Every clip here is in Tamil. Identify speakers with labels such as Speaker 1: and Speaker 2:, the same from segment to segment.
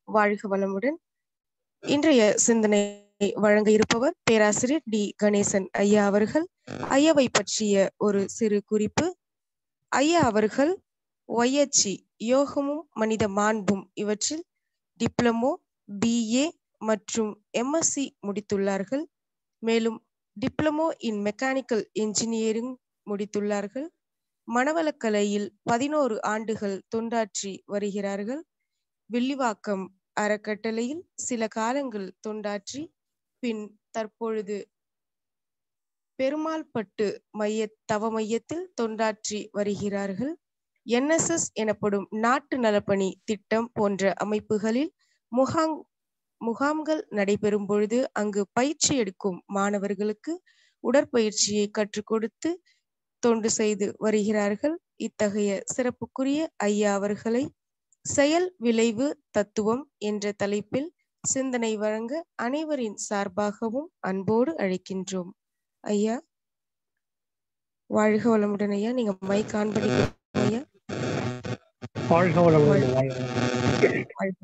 Speaker 1: வாழ்க வளமுடன் இன்றைய சிந்தனை வழங்க இருப்பவர் பேராசிரியர் டி கணேசன் ஐயா அவர்கள் ஐயாவை பற்றிய ஒரு சிறு குறிப்பு ஐயா அவர்கள் ஒய்எச்சி யோகமும் மனித மாண்பும் இவற்றில் டிப்ளமோ பிஏ மற்றும் எம்எஸ்சி முடித்துள்ளார்கள் மேலும் டிப்ளமோ இன் மெக்கானிக்கல் இன்ஜினியரிங் முடித்துள்ளார்கள் மனவளக்கலையில் பதினோரு ஆண்டுகள் தொண்டாற்றி வருகிறார்கள் வில்லிவாக்கம் அறக்கட்டளையில் சில காலங்கள் தொண்டாற்றி பின் தற்பொழுது பெருமாள்பட்டு மைய தவ மையத்தில் தொண்டாற்றி வருகிறார்கள் என்எஸ்எஸ் எனப்படும் நாட்டு நலப்பணி திட்டம் போன்ற அமைப்புகளில் முகாம் முகாம்கள் நடைபெறும் பொழுது அங்கு பயிற்சி எடுக்கும் மாணவர்களுக்கு உடற்பயிற்சியை கற்றுக் கொடுத்து தொண்டு செய்து வருகிறார்கள் இத்தகைய சிறப்புக்குரிய ஐயா அவர்களை செயல் விளைவு தத்துவம் என்ற தலைப்பில் சிந்தனை வழங்க அனைவரின் சார்பாகவும் அன்போடு அழைக்கின்றோம் ஐயா வாழ்க வளமுடன் ஐயா நீங்க மைக் ஆன் பண்ணிக்கோங்க ஐயா
Speaker 2: வாழ்க வளமுடன்
Speaker 1: வாழ்க.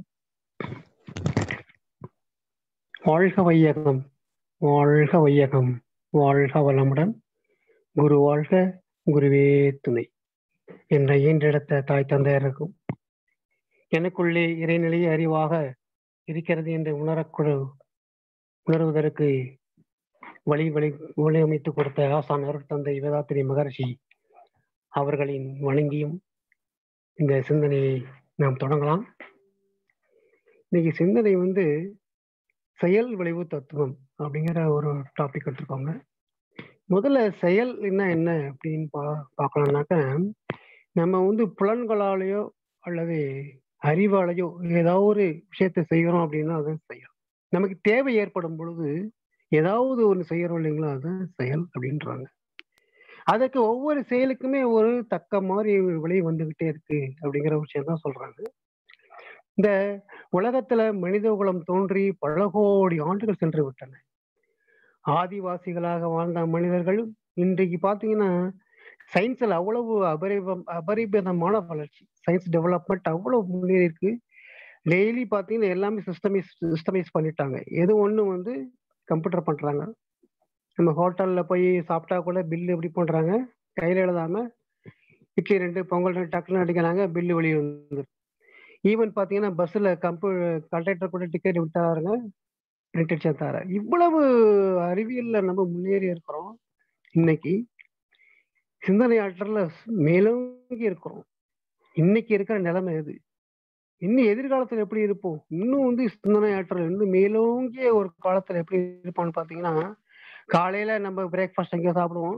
Speaker 2: வாழ்க வையகம் வாழ்க வையகம் வாழ்க வளமுடன் குரு வாழ்க குருவே துணை என்ற ஈன்றெடுத்த தாய் தந்தையருக்கும் எனக்குள்ளே இறைநிலைய அறிவாக இருக்கிறது என்று உணரக்குழு உணர்வதற்கு வழி வழி வழியமைத்து கொடுத்த ஆசான் அருட்தந்தை வேதாத்திரி மகர்ஷி அவர்களின் வணங்கியும் இந்த சிந்தனையை நாம் தொடங்கலாம் இன்னைக்கு சிந்தனை வந்து செயல் விளைவு தத்துவம் அப்படிங்கிற ஒரு டாபிக் எடுத்துருக்கோங்க முதல்ல செயல் என்ன என்ன அப்படின்னு பா பார்க்கலாம்னாக்க நம்ம வந்து புலன்களாலேயோ அல்லது அறிவாலேயோ ஏதாவது ஒரு விஷயத்தை செய்கிறோம் அப்படின்னா அது செயல் நமக்கு தேவை ஏற்படும் பொழுது ஏதாவது ஒன்று செய்யறோம் இல்லைங்களா அதுதான் செயல் அப்படின்றாங்க அதுக்கு ஒவ்வொரு செயலுக்குமே ஒரு தக்க மாதிரி விலை வந்துகிட்டே இருக்கு அப்படிங்கிற விஷயம் தான் சொல்றாங்க இந்த உலகத்துல மனித குலம் தோன்றி பல கோடி ஆண்டுகள் சென்று விட்டன ஆதிவாசிகளாக வாழ்ந்த மனிதர்கள் இன்றைக்கு பாத்தீங்கன்னா சயின்ஸ்ல அவ்வளவு அபரிபம் அபரிமிதமான வளர்ச்சி சயின்ஸ் டெவலப்மெண்ட் அவ்வளவு முன்னேறி இருக்கு டெய்லி பாத்தீங்கன்னா எல்லாமே சிஸ்டமைஸ் சிஸ்டமைஸ் பண்ணிட்டாங்க எது ஒண்ணு வந்து கம்ப்யூட்டர் பண்றாங்க நம்ம ஹோட்டல்ல போய் சாப்பிட்டா கூட பில்லு எப்படி பண்றாங்க கையில எழுதாம இட்லி ரெண்டு பொங்கல் ரெண்டு டக்குன்னு அடிக்கிறாங்க பில்லு வெளியே வந்து ஈவன் பாத்தீங்கன்னா பஸ்ல கம்ப்யூ கண்டக்டர் கூட டிக்கெட் விட்டாருங்க பிரிண்ட் அடிச்சா தர இவ்வளவு அறிவியல்ல நம்ம முன்னேறி இருக்கிறோம் இன்னைக்கு சிந்தனை ஆற்றல்ல மேலோங்கி இருக்கிறோம் இன்னைக்கு இருக்கிற நிலைமை எது இன்னும் எதிர்காலத்துல எப்படி இருப்போம் இன்னும் வந்து சிந்தனை ஆற்றல் இன்னும் மேலோங்கிய ஒரு காலத்துல எப்படி இருப்பான்னு பாத்தீங்கன்னா காலையில நம்ம பிரேக்ஃபாஸ்ட் எங்கேயோ சாப்பிடுவோம்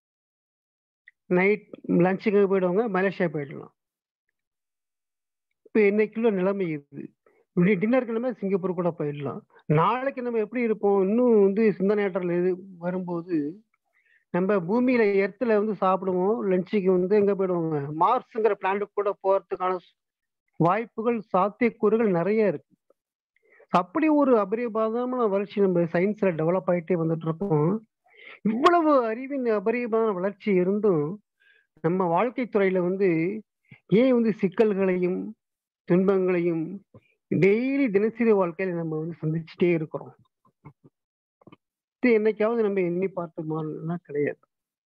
Speaker 2: நைட் லஞ்சுக்கு போயிடுவாங்க மலேசியா போயிடலாம் இப்போ இன்னைக்குள்ள நிலைமை இது இப்படி டின்னருக்கு நம்ம சிங்கப்பூர் கூட போயிடலாம் நாளைக்கு நம்ம எப்படி இருப்போம் இன்னும் வந்து சிந்தனை ஆற்றல் எது வரும்போது நம்ம பூமியில எர்த்துல வந்து சாப்பிடுவோம் லஞ்சுக்கு வந்து எங்க போயிடுவாங்க மார்ஸ்ங்கிற பிளான்ட்டுக்கு கூட போறதுக்கான வாய்ப்புகள் சாத்தியக்கூறுகள் நிறைய இருக்கு அப்படி ஒரு அபரிபாதமான வளர்ச்சி நம்ம சயின்ஸ்ல டெவலப் ஆகிட்டே வந்துட்டு இருக்கோம் இவ்வளவு அறிவின் அபரிபாத வளர்ச்சி இருந்தும் நம்ம வாழ்க்கை துறையில வந்து ஏன் வந்து சிக்கல்களையும் துன்பங்களையும் டெய்லி தினசரி வாழ்க்கையில நம்ம வந்து சந்திச்சுட்டே இருக்கிறோம் இது என்னைக்காவது நம்ம எண்ணி பார்த்தோமானா கிடையாது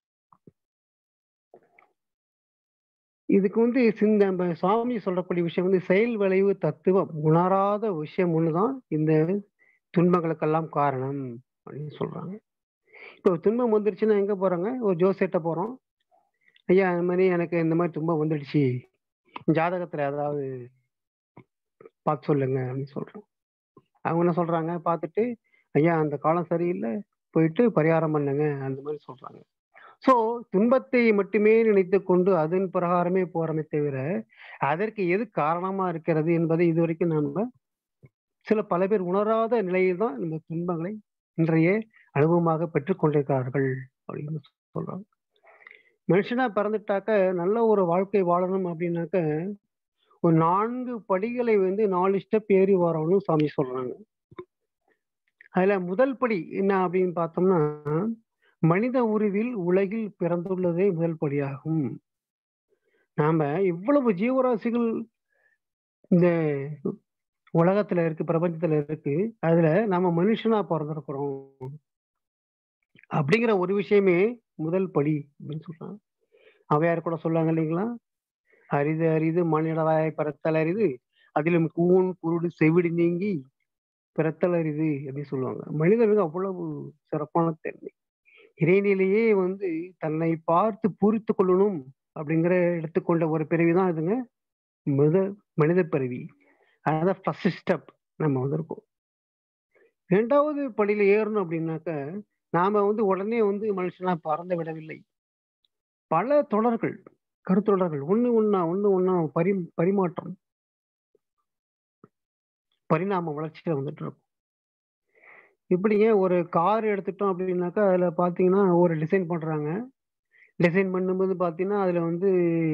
Speaker 2: இதுக்கு வந்து சிந்த நம்ம சுவாமி சொல்லக்கூடிய விஷயம் வந்து செயல் விளைவு தத்துவம் உணராத விஷயம் ஒண்ணுதான் இந்த துன்பங்களுக்கெல்லாம் காரணம் அப்படின்னு சொல்றாங்க இப்போ துன்பம் வந்துருச்சுன்னா எங்க போறாங்க ஒரு ஜோசியிட்ட போறோம் ஐயா இந்த மாதிரி எனக்கு இந்த மாதிரி துன்பம் வந்துடுச்சு ஜாதகத்துல ஏதாவது பார்த்து சொல்லுங்க அப்படின்னு சொல்றோம் அவங்க என்ன சொல்றாங்க பார்த்துட்டு ஐயா அந்த காலம் சரியில்லை போயிட்டு பரிகாரம் பண்ணுங்க அந்த மாதிரி சொல்றாங்க சோ துன்பத்தை மட்டுமே நினைத்து கொண்டு அதன் பிரகாரமே போறமே தவிர அதற்கு எது காரணமா இருக்கிறது என்பதை இதுவரைக்கும் நம்ம சில பல பேர் உணராத நிலையில் தான் இந்த துன்பங்களை இன்றைய அனுபவமாக பெற்றுக்கொண்டிருக்கிறார்கள் அப்படின்னு சொல்றாங்க மனுஷனா பிறந்துட்டாக்க நல்ல ஒரு வாழ்க்கை வாழணும் அப்படின்னாக்க ஒரு நான்கு படிகளை வந்து நாலு ஸ்டெப் ஏறி வரணும்னு சாமி சொல்றாங்க அதுல முதல் படி என்ன அப்படின்னு பார்த்தோம்னா மனித உருவில் உலகில் பிறந்துள்ளதே முதல் படியாகும் நாம இவ்வளவு ஜீவராசிகள் இந்த உலகத்துல இருக்கு பிரபஞ்சத்துல இருக்கு அதுல நம்ம மனுஷனா பிறந்திருக்கிறோம் அப்படிங்கிற ஒரு விஷயமே முதல் படி அப்படின்னு சொல்றாங்க அவையார் கூட சொல்லுவாங்க இல்லைங்களா அரிது அரிது மனிதராய் பிறத்தல் அரிது அதிலும் கூன் குருடு செவிடு நீங்கி பிறத்தல் அரிது அப்படின்னு சொல்லுவாங்க மனிதனுக்கு அவ்வளவு சிறப்பான தன்மை இறைநிலையே வந்து தன்னை பார்த்து பூரித்து கொள்ளணும் அப்படிங்கிற எடுத்துக்கொண்ட ஒரு பிறவிதான் இதுங்க மித மனித பிறவி அதான் ஃபர்ஸ்ட் ஸ்டெப் நம்ம வந்திருக்கோம் இரண்டாவது படியில ஏறணும் அப்படின்னாக்க நாம வந்து உடனே வந்து மனுஷனா பறந்து விடவில்லை பல தொடர்கள் கருத்தொடர்கள் ஒண்ணு ஒண்ணா ஒண்ணு ஒண்ணா பரி பரிமாற்றம் பரிணாம வளர்ச்சியில வந்துட்டு இருக்கும் இப்படிங்க ஒரு கார் எடுத்துட்டோம் அப்படின்னாக்கா அதுல பாத்தீங்கன்னா ஒரு டிசைன் பண்றாங்க டிசைன் பண்ணும்போது பாத்தீங்கன்னா அதுல வந்து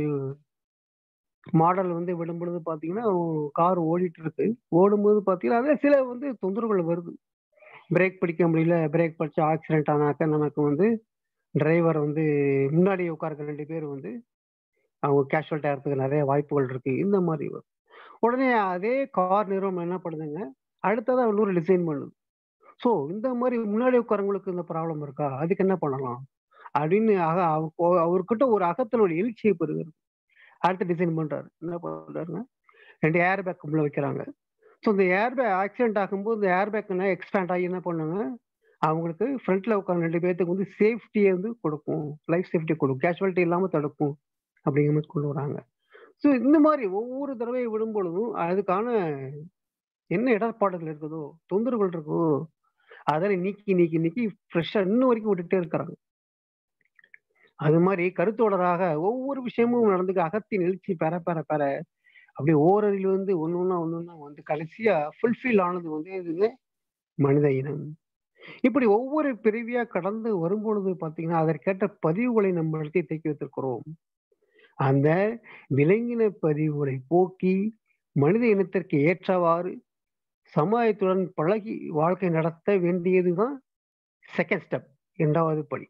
Speaker 2: மாடல் வந்து விடும்பொழுது பாத்தீங்கன்னா கார் ஓடிட்டு இருக்கு ஓடும்போது பாத்தீங்கன்னா அதுல சில வந்து தொந்தரவுகள் வருது பிரேக் பிடிக்க முடியல பிரேக் படிச்சு ஆக்சிடென்ட் ஆனாக்க நமக்கு வந்து டிரைவர் வந்து முன்னாடி உட்கார்க்க ரெண்டு பேர் வந்து அவங்க கேஷுவல்ட்டி ஆகிறதுக்கு நிறைய வாய்ப்புகள் இருக்கு இந்த மாதிரி வரும் உடனே அதே கார் நிறுவனம் என்ன பண்ணுதுங்க அடுத்ததான் இன்னொரு டிசைன் பண்ணுது ஸோ இந்த மாதிரி முன்னாடி உட்காரவங்களுக்கு இந்த ப்ராப்ளம் இருக்கா அதுக்கு என்ன பண்ணலாம் அப்படின்னு அக அவ- அவர்கிட்ட ஒரு அகத்தினோட எழுச்சியை பெறுகிறது அடுத்த டிசைன் பண்றாரு என்ன பண்றாருங்க ரெண்டு ஏர் பேக் உள்ள வைக்கிறாங்க ஸோ இந்த ஏர் பேக் ஆக்சிடென்ட் ஆகும்போது இந்த ஏர் பேக் என்ன எக்ஸ்பேண்ட் ஆகி என்ன பண்ணுங்க அவங்களுக்கு ஃப்ரண்ட்ல உட்காந்து ரெண்டு பேர்த்துக்கு வந்து சேஃப்டியை வந்து கொடுக்கும் லைஃப் சேஃப்டி கொடுக்கும் கேஷுவாலிட்டி இல்லாம தடுக்கும் அப்படிங்கிற மாதிரி கொண்டு வராங்க ஸோ இந்த மாதிரி ஒவ்வொரு தடவையை விடும் பொழுதும் அதுக்கான என்ன இடர்பாடுகள் இருக்குதோ தொந்தரவுகள் இருக்கோ அதனை நீக்கி நீக்கி நீக்கி ஃப்ரெஷ்ஷா இன்னும் வரைக்கும் விட்டுட்டே இருக்கிறாங்க அது மாதிரி கருத்தோடராக ஒவ்வொரு விஷயமும் நடந்துக்க அகத்தின் எழுச்சி பெற பெற பெற அப்படியே ஓரறில் வந்து ஒண்ணு ஒண்ணா ஒண்ணு ஒண்ணா வந்து கடைசியா ஃபுல்ஃபில் ஆனது வந்து இதுங்க மனித இனம் இப்படி ஒவ்வொரு பிறவியா கடந்து வரும்பொழுது பாத்தீங்கன்னா அதற்கேற்ற பதிவுகளை நம்மளுக்கு தேக்கி வைத்திருக்கிறோம் அந்த விலங்கின பதிவுகளை போக்கி மனித இனத்திற்கு ஏற்றவாறு சமுதாயத்துடன் பழகி வாழ்க்கை நடத்த வேண்டியதுதான் செகண்ட் ஸ்டெப் இரண்டாவது படி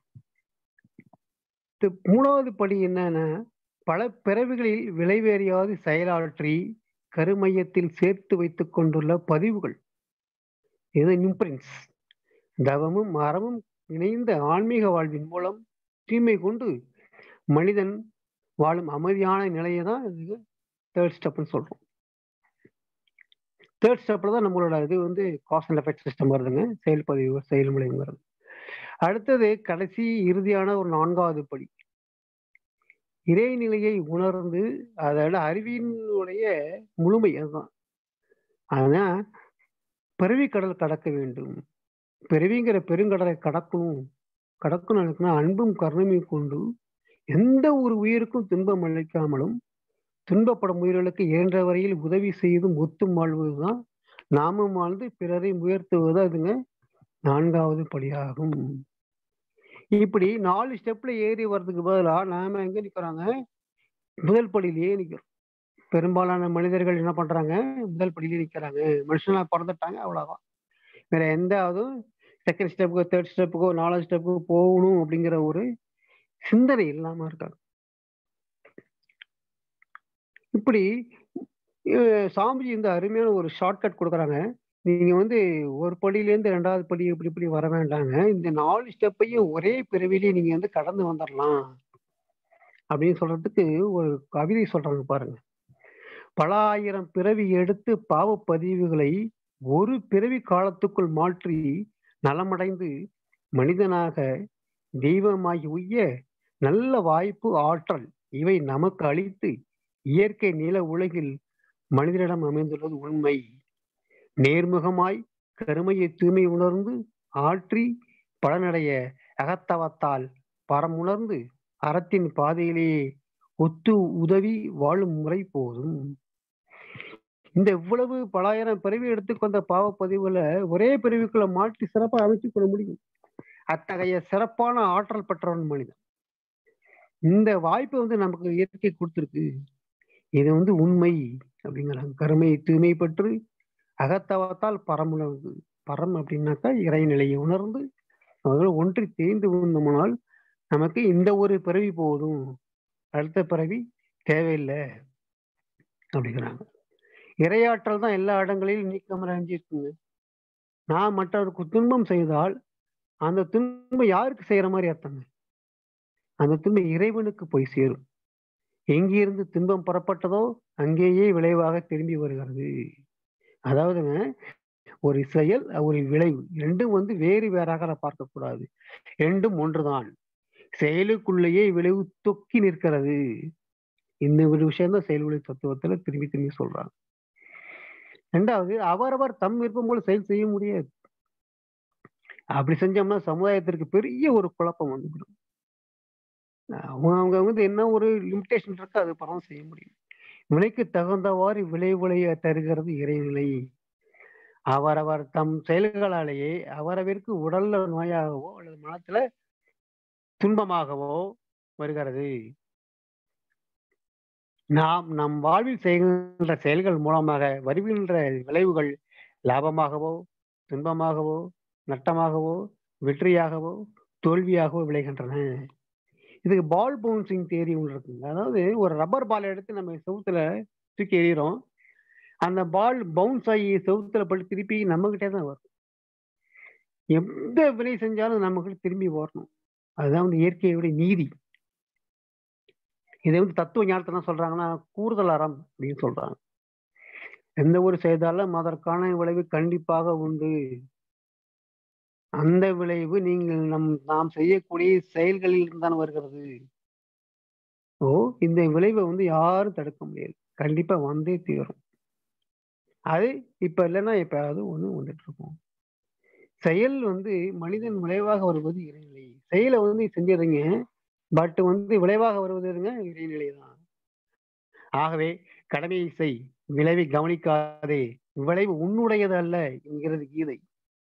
Speaker 2: இது மூணாவது படி என்னன்னா பல பிறவிகளில் விளைவேறியாது செயலாற்றி கருமையத்தில் சேர்த்து வைத்துக் கொண்டுள்ள பதிவுகள் இது இம்பிரின்ஸ் தவமும் மரமும் இணைந்த ஆன்மீக வாழ்வின் மூலம் தூய்மை கொண்டு மனிதன் வாழும் அமைதியான நிலையை தான் இது தேர்ட் ஸ்டெப்னு சொல்றோம் தேர்ட் ஸ்டெப்ல தான் நம்மளோட இது வந்து காஸ் அண்ட் எஃபெக்ட் சிஸ்டம் வருதுங்க செயல்பதிவு செயல்முறைங்கிறது அடுத்தது கடைசி இறுதியான ஒரு நான்காவது படி இறைநிலையை உணர்ந்து அதோட அறிவினுடைய முழுமை அதுதான் ஆனா பிறவி கடல் கடக்க வேண்டும் பிறவிங்கிற பெருங்கடலை கடக்கணும் கடக்கணும் அன்பும் கருணையும் கொண்டு எந்த ஒரு உயிருக்கும் துன்பம் அளிக்காமலும் துன்பப்படும் உயிர்களுக்கு இயன்ற வரையில் உதவி செய்தும் ஒத்தும் வாழ்வதுதான் நாமும் வாழ்ந்து பிறரை உயர்த்துவது அதுங்க நான்காவது படியாகும் இப்படி நாலு ஸ்டெப்ல ஏறி வர்றதுக்கு பதிலாக நாம எங்க நிக்கிறோங்க முதல் படியிலேயே நிக்கிறோம் பெரும்பாலான மனிதர்கள் என்ன பண்றாங்க முதல் படியிலேயே நிக்கிறாங்க மனுஷனா பிறந்துட்டாங்க அவ்வளவுதான் வேற எந்த அதுவும் செகண்ட் ஸ்டெப்புக்கோ தேர்ட் ஸ்டெப்புக்கோ நாலாவது ஸ்டெப்புக்கோ போகணும் அப்படிங்கிற ஒரு சிந்தனை இல்லாம இருக்காங்க இப்படி அஹ் சாமிஜி இந்த அருமையான ஒரு ஷார்ட்கட் கொடுக்குறாங்க நீங்க வந்து ஒரு படியிலேருந்து ரெண்டாவது படி இப்படி இப்படி வர வேண்டாங்க இந்த நாலு ஸ்டெப்பையும் ஒரே பிறவிலேயே நீங்க வந்து கடந்து வந்துடலாம் அப்படின்னு சொல்றதுக்கு ஒரு கவிதை சொல்றாங்க பாருங்க பல ஆயிரம் பிறவி எடுத்து பாவ பதிவுகளை ஒரு பிறவி காலத்துக்குள் மாற்றி நலமடைந்து மனிதனாக தெய்வமாகி உய்ய நல்ல வாய்ப்பு ஆற்றல் இவை நமக்கு அளித்து இயற்கை நில உலகில் மனிதனிடம் அமைந்துள்ளது உண்மை நேர்முகமாய் கருமையை தூய்மை உணர்ந்து ஆற்றி பலனடைய அகத்தவத்தால் பரமுணர்ந்து அறத்தின் பாதையிலேயே ஒத்து உதவி வாழும் முறை போதும் இந்த இவ்வளவு பலாயிரம் பிறவி எடுத்துக்கொண்ட பாவப்பதிவுல ஒரே பிரிவுக்குள்ள மாற்றி சிறப்பாக அமைத்துக் கொள்ள முடியும் அத்தகைய சிறப்பான ஆற்றல் பெற்றவன் மனிதன் இந்த வாய்ப்பு வந்து நமக்கு இயற்கை கொடுத்துருக்கு இது வந்து உண்மை அப்படிங்கிறாங்க கருமை தூய்மை பற்று அகத்தவத்தால் பரமுணர்வு பரம் அப்படின்னாக்கா இறைநிலையை உணர்ந்து அதில் ஒன்றி தேய்ந்து வந்தோம்னால் நமக்கு இந்த ஒரு பிறவி போதும் அடுத்த பிறவி தேவையில்லை அப்படிங்கிறாங்க இரையாற்றல் தான் எல்லா இடங்களிலும் நீக்கம் அடைஞ்சிருக்குங்க நான் மற்றவருக்கு துன்பம் செய்தால் அந்த துன்பம் யாருக்கு செய்யற மாதிரி அர்த்தங்க அந்த துன்பம் இறைவனுக்கு போய் சேரும் எங்கிருந்து துன்பம் புறப்பட்டதோ அங்கேயே விளைவாக திரும்பி வருகிறது அதாவதுங்க ஒரு செயல் ஒரு விளைவு ரெண்டும் வந்து வேறு வேறாக பார்க்க கூடாது ரெண்டும் ஒன்றுதான் செயலுக்குள்ளேயே விளைவு தொக்கி நிற்கிறது இந்த ஒரு விஷயம் தான் செயல் விளைவு தத்துவத்துல திரும்பி திரும்பி சொல்றாங்க ரெண்டாவது அவரவர் தம் விருப்பம் போல செயல் செய்ய முடியாது அப்படி செஞ்சோம்னா சமுதாயத்திற்கு பெரிய ஒரு குழப்பம் வந்துவிடும் அவங்க அவங்க வந்து என்ன ஒரு லிமிடேஷன் இருக்கு அது பரம் செய்ய முடியும் விலைக்கு தகுந்தவாறு விளைவுலைய தருகிறது இறைநிலை அவரவர் தம் செயல்களாலேயே அவரவிற்கு உடல்ல நோயாகவோ அல்லது மனத்துல துன்பமாகவோ வருகிறது நாம் நம் வாழ்வில் செய்கின்ற செயல்கள் மூலமாக வருகின்ற விளைவுகள் லாபமாகவோ துன்பமாகவோ நட்டமாகவோ வெற்றியாகவோ தோல்வியாகவோ விளைகின்றன இதுக்கு பால் பவுன்சிங் தேரி ஒன்று இருக்குங்க அதாவது ஒரு ரப்பர் பால் எடுத்து நம்ம செவுத்துல தூக்கி எறிகிறோம் அந்த பால் பவுன்ஸ் ஆகி செவுத்துல பட்டு திருப்பி நம்மகிட்டே தான் வரும் எந்த வினை செஞ்சாலும் நமக்கு திரும்பி வரணும் அதுதான் வந்து இயற்கையுடைய நீதி இதை வந்து தத்துவ ஞானத்தை என்ன சொல்றாங்கன்னா கூடுதல் அறம் அப்படின்னு சொல்றாங்க எந்த ஒரு செய்தாலும் அதற்கான விளைவு கண்டிப்பாக உண்டு அந்த விளைவு நீங்கள் நம் நாம் செய்யக்கூடிய செயல்களில் தான் வருகிறது ஓ இந்த விளைவை வந்து யாரும் தடுக்க முடியாது கண்டிப்பா வந்தே தீரும் அது இப்ப இல்லைன்னா இப்ப அது ஒண்ணு வந்துட்டு இருக்கும் செயல் வந்து மனிதன் விளைவாக வருவது இறைநிலை செயலை வந்து செஞ்சிடுறீங்க பட் வந்து விளைவாக வருவதுங்க இறைநிலை தான் ஆகவே கடமையை செய் விளைவை கவனிக்காதே விளைவு உன்னுடையது அல்ல என்கிறது கீதை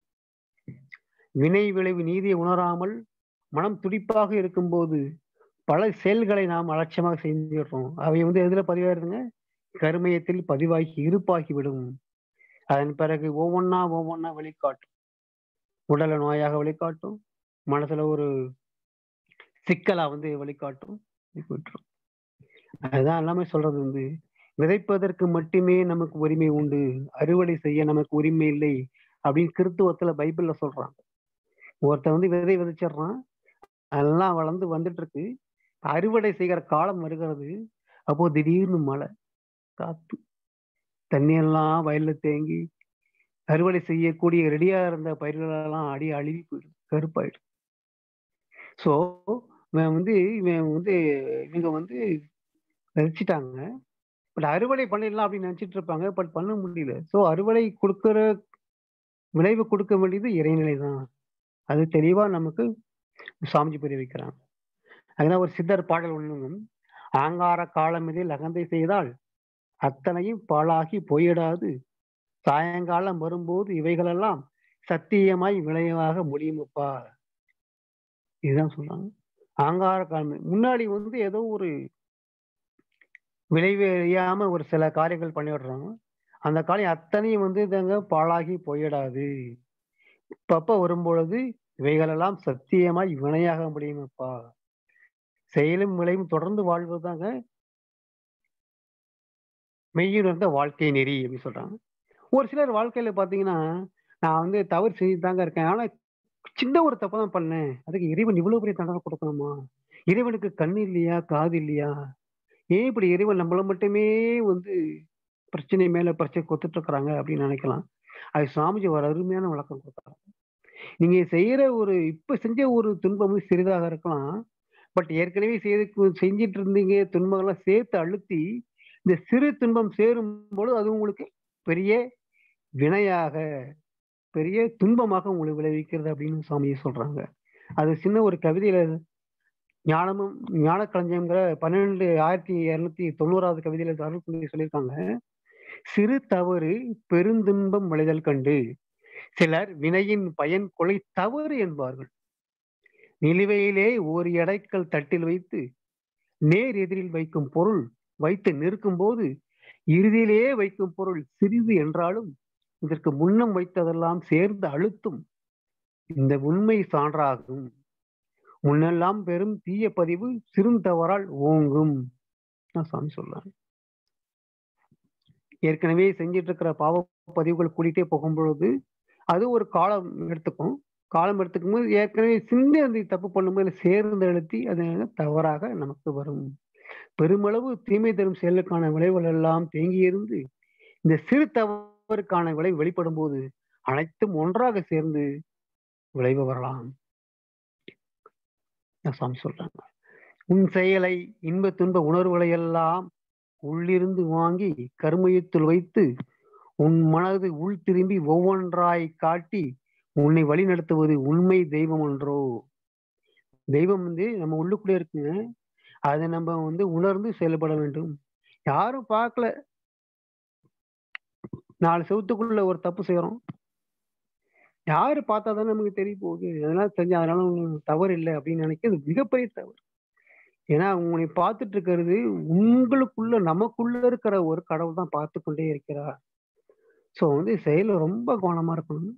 Speaker 2: வினை விளைவு நீதியை உணராமல் மனம் துடிப்பாக இருக்கும்போது பல செயல்களை நாம் அலட்சியமாக செஞ்சிடுறோம் அவை வந்து எதுல பதிவாயிருதுங்க கருமையத்தில் பதிவாகி இருப்பாகி விடும் அதன் பிறகு ஒவ்வொன்னா ஒவ்வொன்னா வெளிக்காட்டும் உடல நோயாக வெளிக்காட்டும் மனசுல ஒரு சிக்கலா வந்து வெளிக்காட்டும் விட்டுரும் அதுதான் எல்லாமே சொல்றது வந்து விதைப்பதற்கு மட்டுமே நமக்கு உரிமை உண்டு அறுவடை செய்ய நமக்கு உரிமை இல்லை அப்படின்னு கிறித்துவத்துல பைபிள்ல சொல்றாங்க ஒருத்தன் வந்து விதை விதைச்சிடுறான் அதெல்லாம் வளர்ந்து வந்துட்டு இருக்கு அறுவடை செய்கிற காலம் வருகிறது அப்போ திடீர்னு மழை காத்து தண்ணி எல்லாம் வயல்ல தேங்கி அறுவடை செய்யக்கூடிய ரெடியா இருந்த பயிர்களெல்லாம் அடி அழுவி போயிடும் கருப்பாயிடும் ஸோ இவன் வந்து இவன் வந்து இவங்க வந்து விதைச்சிட்டாங்க பட் அறுவடை பண்ணிடலாம் அப்படின்னு நினைச்சிட்டு இருப்பாங்க பட் பண்ண முடியல ஸோ அறுவடை கொடுக்கிற விளைவு கொடுக்க வேண்டியது இறைநிலை தான் அது தெளிவா நமக்கு சாமிஜி புரிய வைக்கிறாங்க அதுதான் ஒரு சித்தர் பாடல் ஒண்ணுங்கும் ஆங்கார காலம் இதில் அகந்தை செய்தால் அத்தனையும் பாழாகி போயிடாது சாயங்காலம் வரும்போது இவைகளெல்லாம் சத்தியமாய் விளைவாக முடியுமப்பா இதுதான் சொல்றாங்க ஆங்கார காலம் முன்னாடி வந்து ஏதோ ஒரு விளைவு அறியாம ஒரு சில காரியங்கள் பண்ணிவிடுறாங்க அந்த காரியம் அத்தனையும் வந்து இதாங்க பாழாகி போயிடாது இப்பப்ப வரும்பொழுது இவைகளெல்லாம் சத்தியமாய் வினையாக முடியுமப்பா செயலும் விளைவும் தொடர்ந்து வாழ்வதுதாங்க மெய்யுணர்ந்த வாழ்க்கை நெறி அப்படின்னு சொல்றாங்க ஒரு சிலர் வாழ்க்கையில பாத்தீங்கன்னா நான் வந்து தவறு செஞ்சு தாங்க இருக்கேன் ஆனா சின்ன ஒரு தப்பு தான் பண்ணேன் அதுக்கு இறைவன் இவ்வளவு பெரிய தண்டனை கொடுக்கணுமா இறைவனுக்கு கண் இல்லையா காது இல்லையா ஏன் இப்படி இறைவன் நம்மள மட்டுமே வந்து பிரச்சனை மேல பிரச்சனை கொத்துட்டு இருக்கிறாங்க அப்படின்னு நினைக்கலாம் அது சுவாமிஜி ஒரு அருமையான விளக்கம் கொடுத்தாங்க நீங்க செய்யற ஒரு இப்ப செஞ்ச ஒரு துன்பம் சிறிதாக இருக்கலாம் பட் ஏற்கனவே செய்து செஞ்சிட்டு இருந்தீங்க துன்பங்கள்லாம் சேர்த்து அழுத்தி இந்த சிறு துன்பம் சேரும் பொழுது அது உங்களுக்கு பெரிய வினையாக பெரிய துன்பமாக உங்களை விளைவிக்கிறது அப்படின்னு சுவாமியை சொல்றாங்க அது சின்ன ஒரு கவிதையில ஞானமும் ஞான களஞ்சியங்கிற பன்னெண்டு ஆயிரத்தி இருநூத்தி தொண்ணூறாவது கவிதையில அருள் சொல்லியிருக்காங்க சிறு தவறு பெருந்துன்பம் விளைதல் கண்டு சிலர் வினையின் பயன் கொலை தவறு என்பார்கள் நிலுவையிலே ஒரு எடைக்கல் தட்டில் வைத்து நேர் எதிரில் வைக்கும் பொருள் வைத்து நிற்கும் போது இறுதியிலேயே வைக்கும் பொருள் சிறிது என்றாலும் இதற்கு முன்னம் வைத்ததெல்லாம் சேர்ந்து அழுத்தும் இந்த உண்மை சான்றாகும் முன்னெல்லாம் பெரும் தீய பதிவு சிறுந்தவரால் ஓங்கும் சாமி சொல்றாங்க ஏற்கனவே செஞ்சிட்டு இருக்கிற பாவ பதிவுகள் கூட்டிகிட்டே போகும் பொழுது அது ஒரு காலம் எடுத்துக்கும் காலம் எடுத்துக்கும் போது ஏற்கனவே சிந்தி அந்த தப்பு பண்ணும்போது சேர்ந்து எழுத்தி அது தவறாக நமக்கு வரும் பெருமளவு தீமை தரும் செயலுக்கான விளைவுகள் எல்லாம் தேங்கி இருந்து இந்த சிறு தவறுக்கான விளைவு வெளிப்படும் போது அனைத்தும் ஒன்றாக சேர்ந்து விளைவு வரலாம் சாமி சொல்றாங்க உன் செயலை இன்ப துன்ப உணர்வுகளை எல்லாம் உள்ளிருந்து வாங்கி கருமையத்தில் வைத்து உன் மனது உள் திரும்பி ஒவ்வொன்றாய் காட்டி உன்னை வழி நடத்துவது உண்மை தெய்வம் ஒன்றோ தெய்வம் வந்து நம்ம உள்ளுக்குள்ளே இருக்குங்க அதை நம்ம வந்து உணர்ந்து செயல்பட வேண்டும் யாரும் பார்க்கல நாலு செவத்துக்குள்ள ஒரு தப்பு செய்யறோம் யாரு பார்த்தா தானே நமக்கு தெரிய போகுது அதனால தெரிஞ்சு அதனால உங்களுக்கு தவறு இல்லை அப்படின்னு நினைக்கிறது மிகப்பெரிய தவறு ஏன்னா உங்களை பார்த்துட்டு இருக்கிறது உங்களுக்குள்ள நமக்குள்ள இருக்கிற ஒரு கடவுள் தான் பார்த்து கொண்டே இருக்கிறார் ஸோ வந்து செயல ரொம்ப கவனமா இருக்கணும்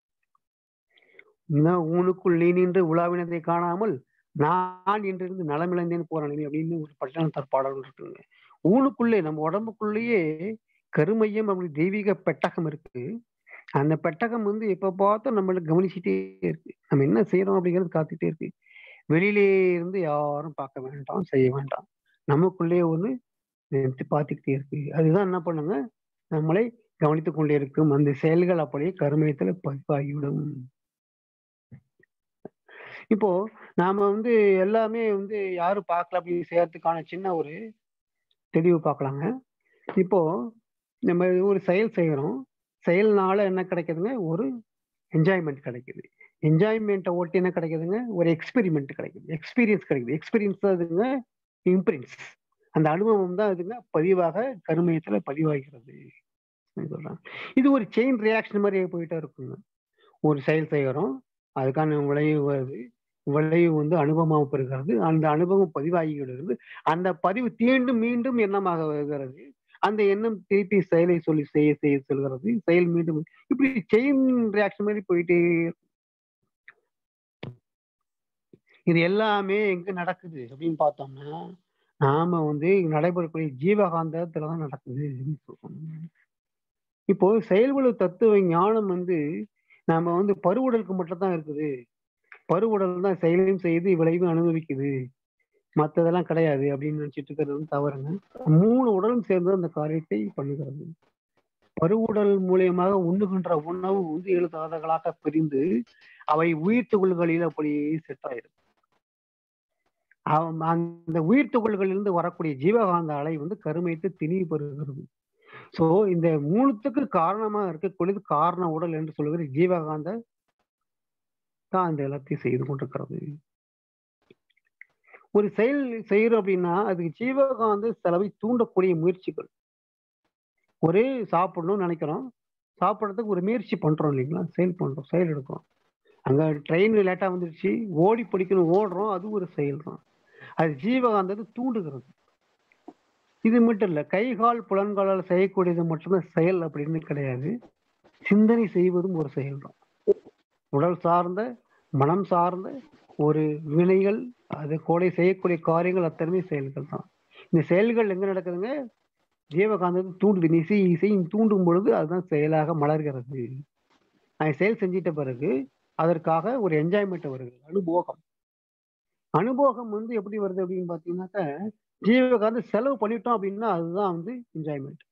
Speaker 2: ஊனுக்குள் நீ நின்று உலாவினதை காணாமல் நான் என்றிருந்து நலமிழந்தேன் போறேன் அப்படின்னு ஒரு பட்டணத்தார் பாடல் இருக்குங்க ஊனுக்குள்ளே நம்ம உடம்புக்குள்ளேயே கருமையம் அப்படி தெய்வீக பெட்டகம் இருக்கு அந்த பெட்டகம் வந்து எப்ப பார்த்தும் நம்மள கவனிச்சுட்டே இருக்கு நம்ம என்ன செய்யறோம் அப்படிங்கிறது காத்துட்டே இருக்கு வெளியிலே இருந்து யாரும் பார்க்க வேண்டாம் செய்ய வேண்டாம் நமக்குள்ளே ஒண்ணு நிறுத்தி பார்த்துக்கிட்டே இருக்கு அதுதான் என்ன பண்ணுங்க நம்மளை கவனித்துக் கொண்டே இருக்கும் அந்த செயல்கள் அப்படியே கருமையத்துல பதிவாகிவிடும் இப்போ நாம வந்து எல்லாமே வந்து யாரும் பார்க்கல அப்படி செய்யறதுக்கான சின்ன ஒரு தெளிவு பார்க்கலாங்க இப்போ நம்ம ஒரு செயல் செய்கிறோம் செயல்னால என்ன கிடைக்குதுங்க ஒரு என்ஜாய்மெண்ட் கிடைக்குது என்ஜாய்மெண்ட்டை ஓட்டி என்ன கிடைக்குதுங்க ஒரு எக்ஸ்பெரிமெண்ட் கிடைக்குது எக்ஸ்பீரியன்ஸ் கிடைக்குது எக்ஸ்பீரியன்ஸ் தான் அதுங்க இம்ப்ரின்ஸ் அந்த அனுபவம் தான் அதுங்க பதிவாக கருமையத்துல பதிவாகிறது சொல்றாங்க இது ஒரு செயின் ரியாக்ஷன் மாதிரி போயிட்டே இருக்குங்க ஒரு செயல் செய்கிறோம் அதுக்கான விளைவு வருது விளைவு வந்து அனுபவமாக பெறுகிறது அந்த அனுபவம் பதிவாகி விடுகிறது அந்த பதிவு தீண்டும் மீண்டும் எண்ணமாக வருகிறது அந்த எண்ணம் திருப்பி செயலை சொல்லி செய்ய செய்ய சொல்கிறது செயல் மீண்டும் இப்படி செயின் ரியாக்ஷன் மாதிரி போயிட்டே இது எல்லாமே எங்க நடக்குது அப்படின்னு பார்த்தோம்னா நாம வந்து நடைபெறக்கூடிய ஜீவகாந்தத்துல தான் நடக்குது இப்போ செயல்படு தத்துவ ஞானம் வந்து நாம வந்து பருவுடலுக்கு மட்டும் தான் இருக்குது பருவுடல் தான் செயலையும் செய்து விளைவும் அனுபவிக்குது மற்றதெல்லாம் கிடையாது அப்படின்னு நினைச்சிட்டு இருக்கிறது தவறுங்க மூணு உடலும் சேர்ந்து அந்த காரியத்தை பண்ணுகிறது பருவுடல் மூலியமாக உண்ணுகின்ற உணவு வந்து ஏழு தாதங்களாக பிரிந்து அவை உயிர் துகள்களில் அப்படியே செட் ஆயிடும் அந்த உயிர் துகள்களிலிருந்து வரக்கூடிய ஜீவகாந்த அலை வந்து கருமைத்து திணிவு பெறுகிறது சோ இந்த மூணுத்துக்கு காரணமா இருக்கக்கூடியது காரண உடல் என்று சொல்லுகிற ஜீவகாந்த தான் அந்த எல்லாத்தையும் செய்து கொண்டிருக்கிறது ஒரு செயல் செய்யறோம் அப்படின்னா அதுக்கு ஜீவகாந்த செலவை தூண்டக்கூடிய முயற்சிகள் ஒரே சாப்பிடணும்னு நினைக்கிறோம் சாப்பிட்றதுக்கு ஒரு முயற்சி பண்றோம் இல்லைங்களா செயல் பண்றோம் செயல் எடுக்கிறோம் அங்க ட்ரெயின் லேட்டா வந்துருச்சு ஓடி பிடிக்கணும் ஓடுறோம் அது ஒரு செயல் தான் அது ஜீவகாந்தத்தை தூண்டுகிறது இது மட்டும் இல்ல கை கால் புலன்களால் செய்யக்கூடியது மட்டும்தான் செயல் அப்படின்னு கிடையாது சிந்தனை செய்வதும் ஒரு செயல் தான் உடல் சார்ந்த மனம் சார்ந்த ஒரு வினைகள் அது கூட செய்யக்கூடிய காரியங்கள் அத்தனைமே செயல்கள் தான் இந்த செயல்கள் எங்க நடக்குதுங்க ஜீவகாந்தத்தை தூண்டுது இசை இசையும் தூண்டும் பொழுது அதுதான் செயலாக மலர்கிறது அது செயல் செஞ்சிட்ட பிறகு அதற்காக ஒரு என்ஜாய்மெண்ட் வருது அனுபோகம் அனுபோகம் வந்து எப்படி வருது அப்படின்னு பாத்தீங்கன்னாக்க ஜீவகாந்த செலவு பண்ணிட்டோம் அப்படின்னா அதுதான் வந்து என்ஜாய்மெண்ட்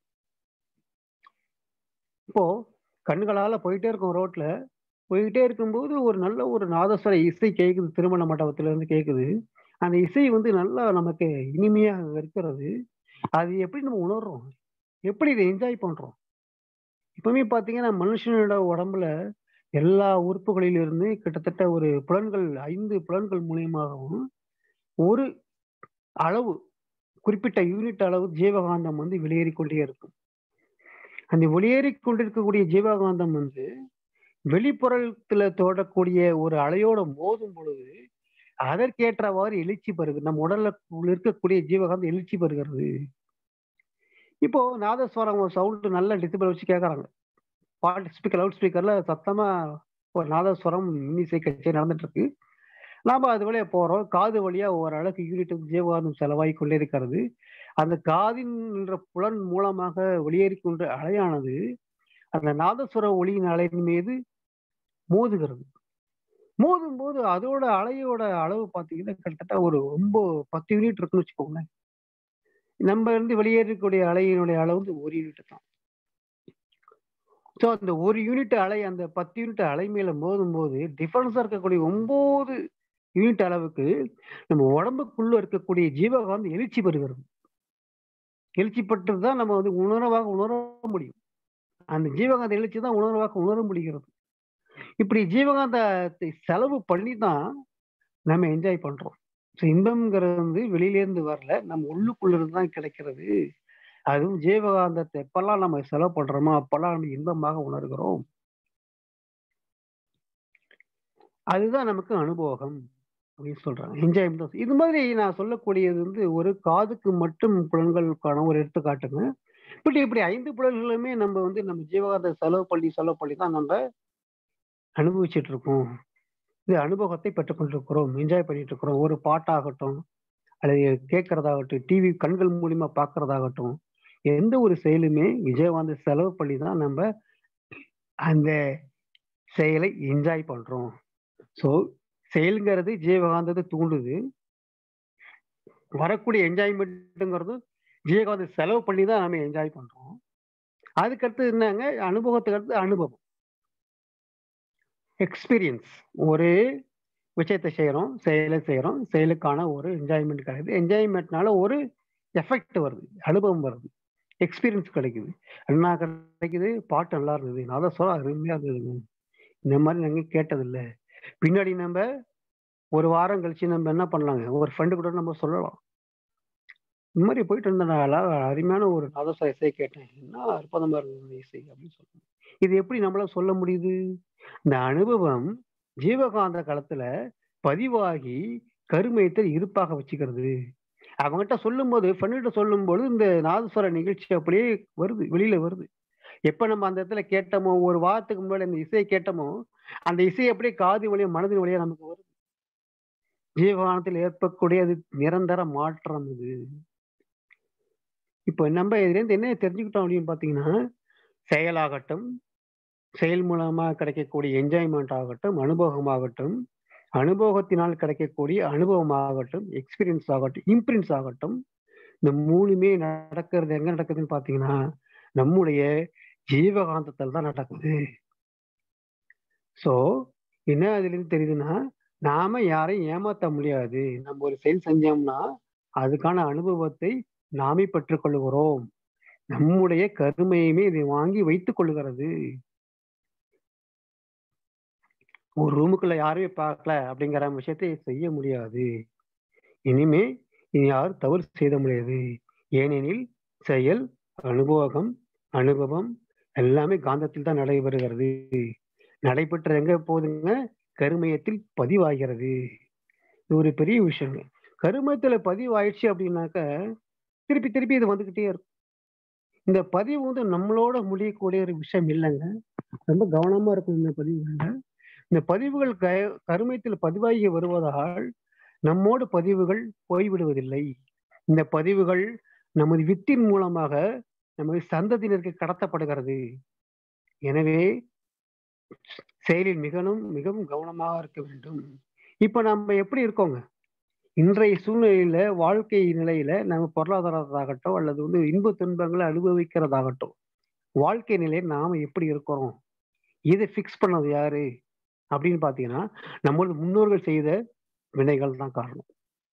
Speaker 2: இப்போ கண்களால போயிட்டே இருக்கும் ரோட்ல போயிட்டே இருக்கும்போது ஒரு நல்ல ஒரு நாதஸ்வர இசை கேட்குது திருமண மண்டபத்துல இருந்து கேட்குது அந்த இசை வந்து நல்லா நமக்கு இனிமையாக இருக்கிறது அது எப்படி நம்ம உணர்றோம் எப்படி இதை என்ஜாய் பண்றோம் இப்பவுமே பாத்தீங்கன்னா மனுஷனோட உடம்புல எல்லா உறுப்புகளிலிருந்து கிட்டத்தட்ட ஒரு புலன்கள் ஐந்து புலன்கள் மூலியமாகவும் ஒரு அளவு குறிப்பிட்ட யூனிட் அளவு ஜீவகாந்தம் வந்து வெளியேறி கொண்டே இருக்கும் அந்த வெளியேறி கொண்டிருக்கக்கூடிய ஜீவகாந்தம் வந்து வெளிப்புறத்துல தோடக்கூடிய ஒரு அலையோட மோதும் பொழுது அதற்கேற்றவாறு எழுச்சி பெறுகிறது நம்ம உடல்ல இருக்கக்கூடிய ஜீவகாந்தம் எழுச்சி பெறுகிறது இப்போ நாதஸ்வரம் சவுண்டு நல்ல டிசிபிள் வச்சு கேட்கறாங்க பாட்டு ஸ்பீக்கர் லவுட் ஸ்பீக்கர்ல சத்தமா ஒரு நாதஸ்வரம் இன்னிசை கட்சி நடந்துட்டு இருக்கு நாம அது வழியா போறோம் காது வழியா ஓரளவுக்கு யூனிட் ஜீவகாந்தம் செலவாகி கொண்டே இருக்கிறது அந்த காதின் என்ற புலன் மூலமாக வெளியேறிக்கொண்ட அலையானது அந்த நாதஸ்வர ஒளியின் அலையின் மீது மோதுகிறது மோதும் போது அதோட அலையோட அளவு பார்த்தீங்கன்னா கிட்டத்தட்ட ஒரு ரொம்ப பத்து யூனிட் இருக்குன்னு வச்சுக்கோங்களேன் நம்ம இருந்து வெளியேறக்கூடிய அலையினுடைய அளவு வந்து ஒரு யூனிட் தான் ஸோ அந்த ஒரு யூனிட் அலை அந்த பத்து யூனிட் அலை மேல மோதும் போது டிஃபரன்ஸா இருக்கக்கூடிய ஒன்பது யூனிட் அளவுக்கு நம்ம உடம்புக்குள்ள இருக்கக்கூடிய ஜீவகாந்தம் எழுச்சி பெறுகிறது எழுச்சி பெற்று தான் நம்ம வந்து உணர்வாக உணர முடியும் அந்த ஜீவகாந்த எழுச்சி தான் உணர்வாக உணர முடிகிறது இப்படி ஜீவகாந்தத்தை செலவு பண்ணி தான் நம்ம என்ஜாய் பண்றோம் ஸோ இன்பம்ங்கிறது வந்து வெளியிலேருந்து வரல நம்ம உள்ளுக்குள்ள இருந்து தான் கிடைக்கிறது அதுவும் ஜீவகாந்தத்தை எப்பெல்லாம் நம்ம செலவு பண்றோமோ அப்பெல்லாம் நம்ம இன்பமாக உணர்கிறோம் அதுதான் நமக்கு அனுபவம் அப்படின்னு சொல்றாங்க என்ஜாய்மெண்ட் இது மாதிரி நான் சொல்லக்கூடியது வந்து ஒரு காதுக்கு மட்டும் புலன்களுக்கான ஒரு எடுத்துக்காட்டுங்க இப்படி இப்படி ஐந்து புலன்களுமே நம்ம வந்து நம்ம ஜீவகாந்த செலவு பண்ணி செலவு பண்ணி தான் நம்ம அனுபவிச்சுட்டு இருக்கோம் இது அனுபவத்தை பெற்றுக்கொண்டிருக்கிறோம் என்ஜாய் பண்ணிட்டு இருக்கிறோம் ஒரு பாட்டாகட்டும் அல்லது கேட்கறதாகட்டும் டிவி கண்கள் மூலியமா பார்க்கறதாகட்டும் எந்த ஒரு செயலுமே விஜயகாந்த செலவு பண்ணி தான் நம்ம அந்த செயலை என்ஜாய் பண்றோம் ஸோ செயலுங்கிறது ஜீவகாந்தத்தை தூண்டுது வரக்கூடிய என்ஜாய்மெண்ட்டுங்கிறது ஜீவகாந்த செலவு பண்ணி தான் நம்ம என்ஜாய் பண்றோம் அதுக்கடுத்து என்னங்க அனுபவத்துக்கு அடுத்து அனுபவம் எக்ஸ்பீரியன்ஸ் ஒரு விஷயத்தை செய்கிறோம் செயலை செய்கிறோம் செயலுக்கான ஒரு என்ஜாய்மெண்ட் கிடைக்குது என்ஜாய்மெண்ட்னால ஒரு எஃபெக்ட் வருது அனுபவம் வருது எக்ஸ்பீரியன்ஸ் கிடைக்குது என்ன கிடைக்குது பாட்டு நல்லா இருந்தது நான் தான் சொல்ல அருமையாக இருந்தது இந்த மாதிரி நாங்கள் கேட்டதில்லை பின்னாடி நம்ம ஒரு வாரம் கழிச்சு நம்ம என்ன பண்ணலாங்க ஒரு ஃப்ரெண்டு கூட நம்ம சொல்லலாம் இந்த மாதிரி போயிட்டு இருந்தனால அருமையான ஒரு நாதஸ்வர இசை கேட்டேன் என்ன அற்புதமா இருந்தது இசை அப்படின்னு சொல்லுவாங்க இது எப்படி நம்மளால சொல்ல முடியுது இந்த அனுபவம் ஜீவகாந்த காலத்துல பதிவாகி கருமையத்தில் இருப்பாக வச்சுக்கிறது அவங்ககிட்ட சொல்லும் போது ஃப்ரெண்ட்கிட்ட சொல்லும் போது இந்த நாதஸ்வர நிகழ்ச்சி அப்படியே வருது வெளியில வருது எப்ப நம்ம அந்த இடத்துல கேட்டோமோ ஒரு வாரத்துக்கு முன்னாடி அந்த இசையை கேட்டோமோ அந்த இசை அப்படியே காது வழியா மனதின் வழியா நமக்கு வருது ஜீவகானத்தில் ஏற்படக்கூடிய அது நிரந்தர மாற்றம் இது இப்போ நம்ம இதுலேருந்து என்ன தெரிஞ்சுக்கிட்டோம் அப்படின்னு பார்த்தீங்கன்னா செயலாகட்டும் செயல் மூலமா கிடைக்கக்கூடிய என்ஜாய்மெண்ட் ஆகட்டும் அனுபவமாகட்டும் அனுபவத்தினால் கிடைக்கக்கூடிய அனுபவமாகட்டும் எக்ஸ்பீரியன்ஸ் ஆகட்டும் இம்ப்ரின்ஸ் ஆகட்டும் இந்த மூணுமே நடக்கிறது எங்க நடக்குதுன்னு பார்த்தீங்கன்னா நம்முடைய ஜீவகாந்தத்தில் தான் நடக்குது ஸோ என்ன அதுலேருந்து தெரியுதுன்னா நாம யாரையும் ஏமாத்த முடியாது நம்ம ஒரு செயல் செஞ்சோம்னா அதுக்கான அனுபவத்தை நாமே பெற்றுக்கொள்கிறோம் நம்முடைய கருமையுமே இதை வாங்கி வைத்துக் கொள்கிறது ஒரு ரூமுக்குள்ள யாருமே பார்க்கல அப்படிங்கிற விஷயத்தை செய்ய முடியாது இனிமே இனி யாரும் தவறு செய்த முடியாது ஏனெனில் செயல் அனுபவம் அனுபவம் எல்லாமே காந்தத்தில் தான் நடைபெறுகிறது நடைபெற்ற எங்க போகுதுங்க கருமையத்தில் பதிவாகிறது இது ஒரு பெரிய விஷயங்க கருமத்துல பதிவாயிடுச்சு அப்படின்னாக்க திருப்பி திருப்பி இது வந்துகிட்டே இருக்கும் இந்த பதிவு வந்து நம்மளோட முடியக்கூடிய ஒரு விஷயம் இல்லைங்க ரொம்ப கவனமா இருக்கும் இந்த பதிவுகள்ல இந்த பதிவுகள் க கருமையத்தில் பதிவாகி வருவதால் நம்மோடு பதிவுகள் போய்விடுவதில்லை இந்த பதிவுகள் நமது வித்தின் மூலமாக நமது சந்ததியினருக்கு கடத்தப்படுகிறது எனவே செயலில் மிகவும் மிகவும் கவனமாக இருக்க வேண்டும் இப்ப நம்ம எப்படி இருக்கோங்க இன்றைய சூழ்நிலையில வாழ்க்கை நிலையில நம்ம பொருளாதாரத்தாகட்டும் அல்லது வந்து இன்ப துன்பங்களை அனுபவிக்கிறதாகட்டும் வாழ்க்கை நிலையில நாம எப்படி இருக்கிறோம் இதை ஃபிக்ஸ் பண்ணது யாரு அப்படின்னு பாத்தீங்கன்னா நம்மளோட முன்னோர்கள் செய்த வினைகள் தான் காரணம்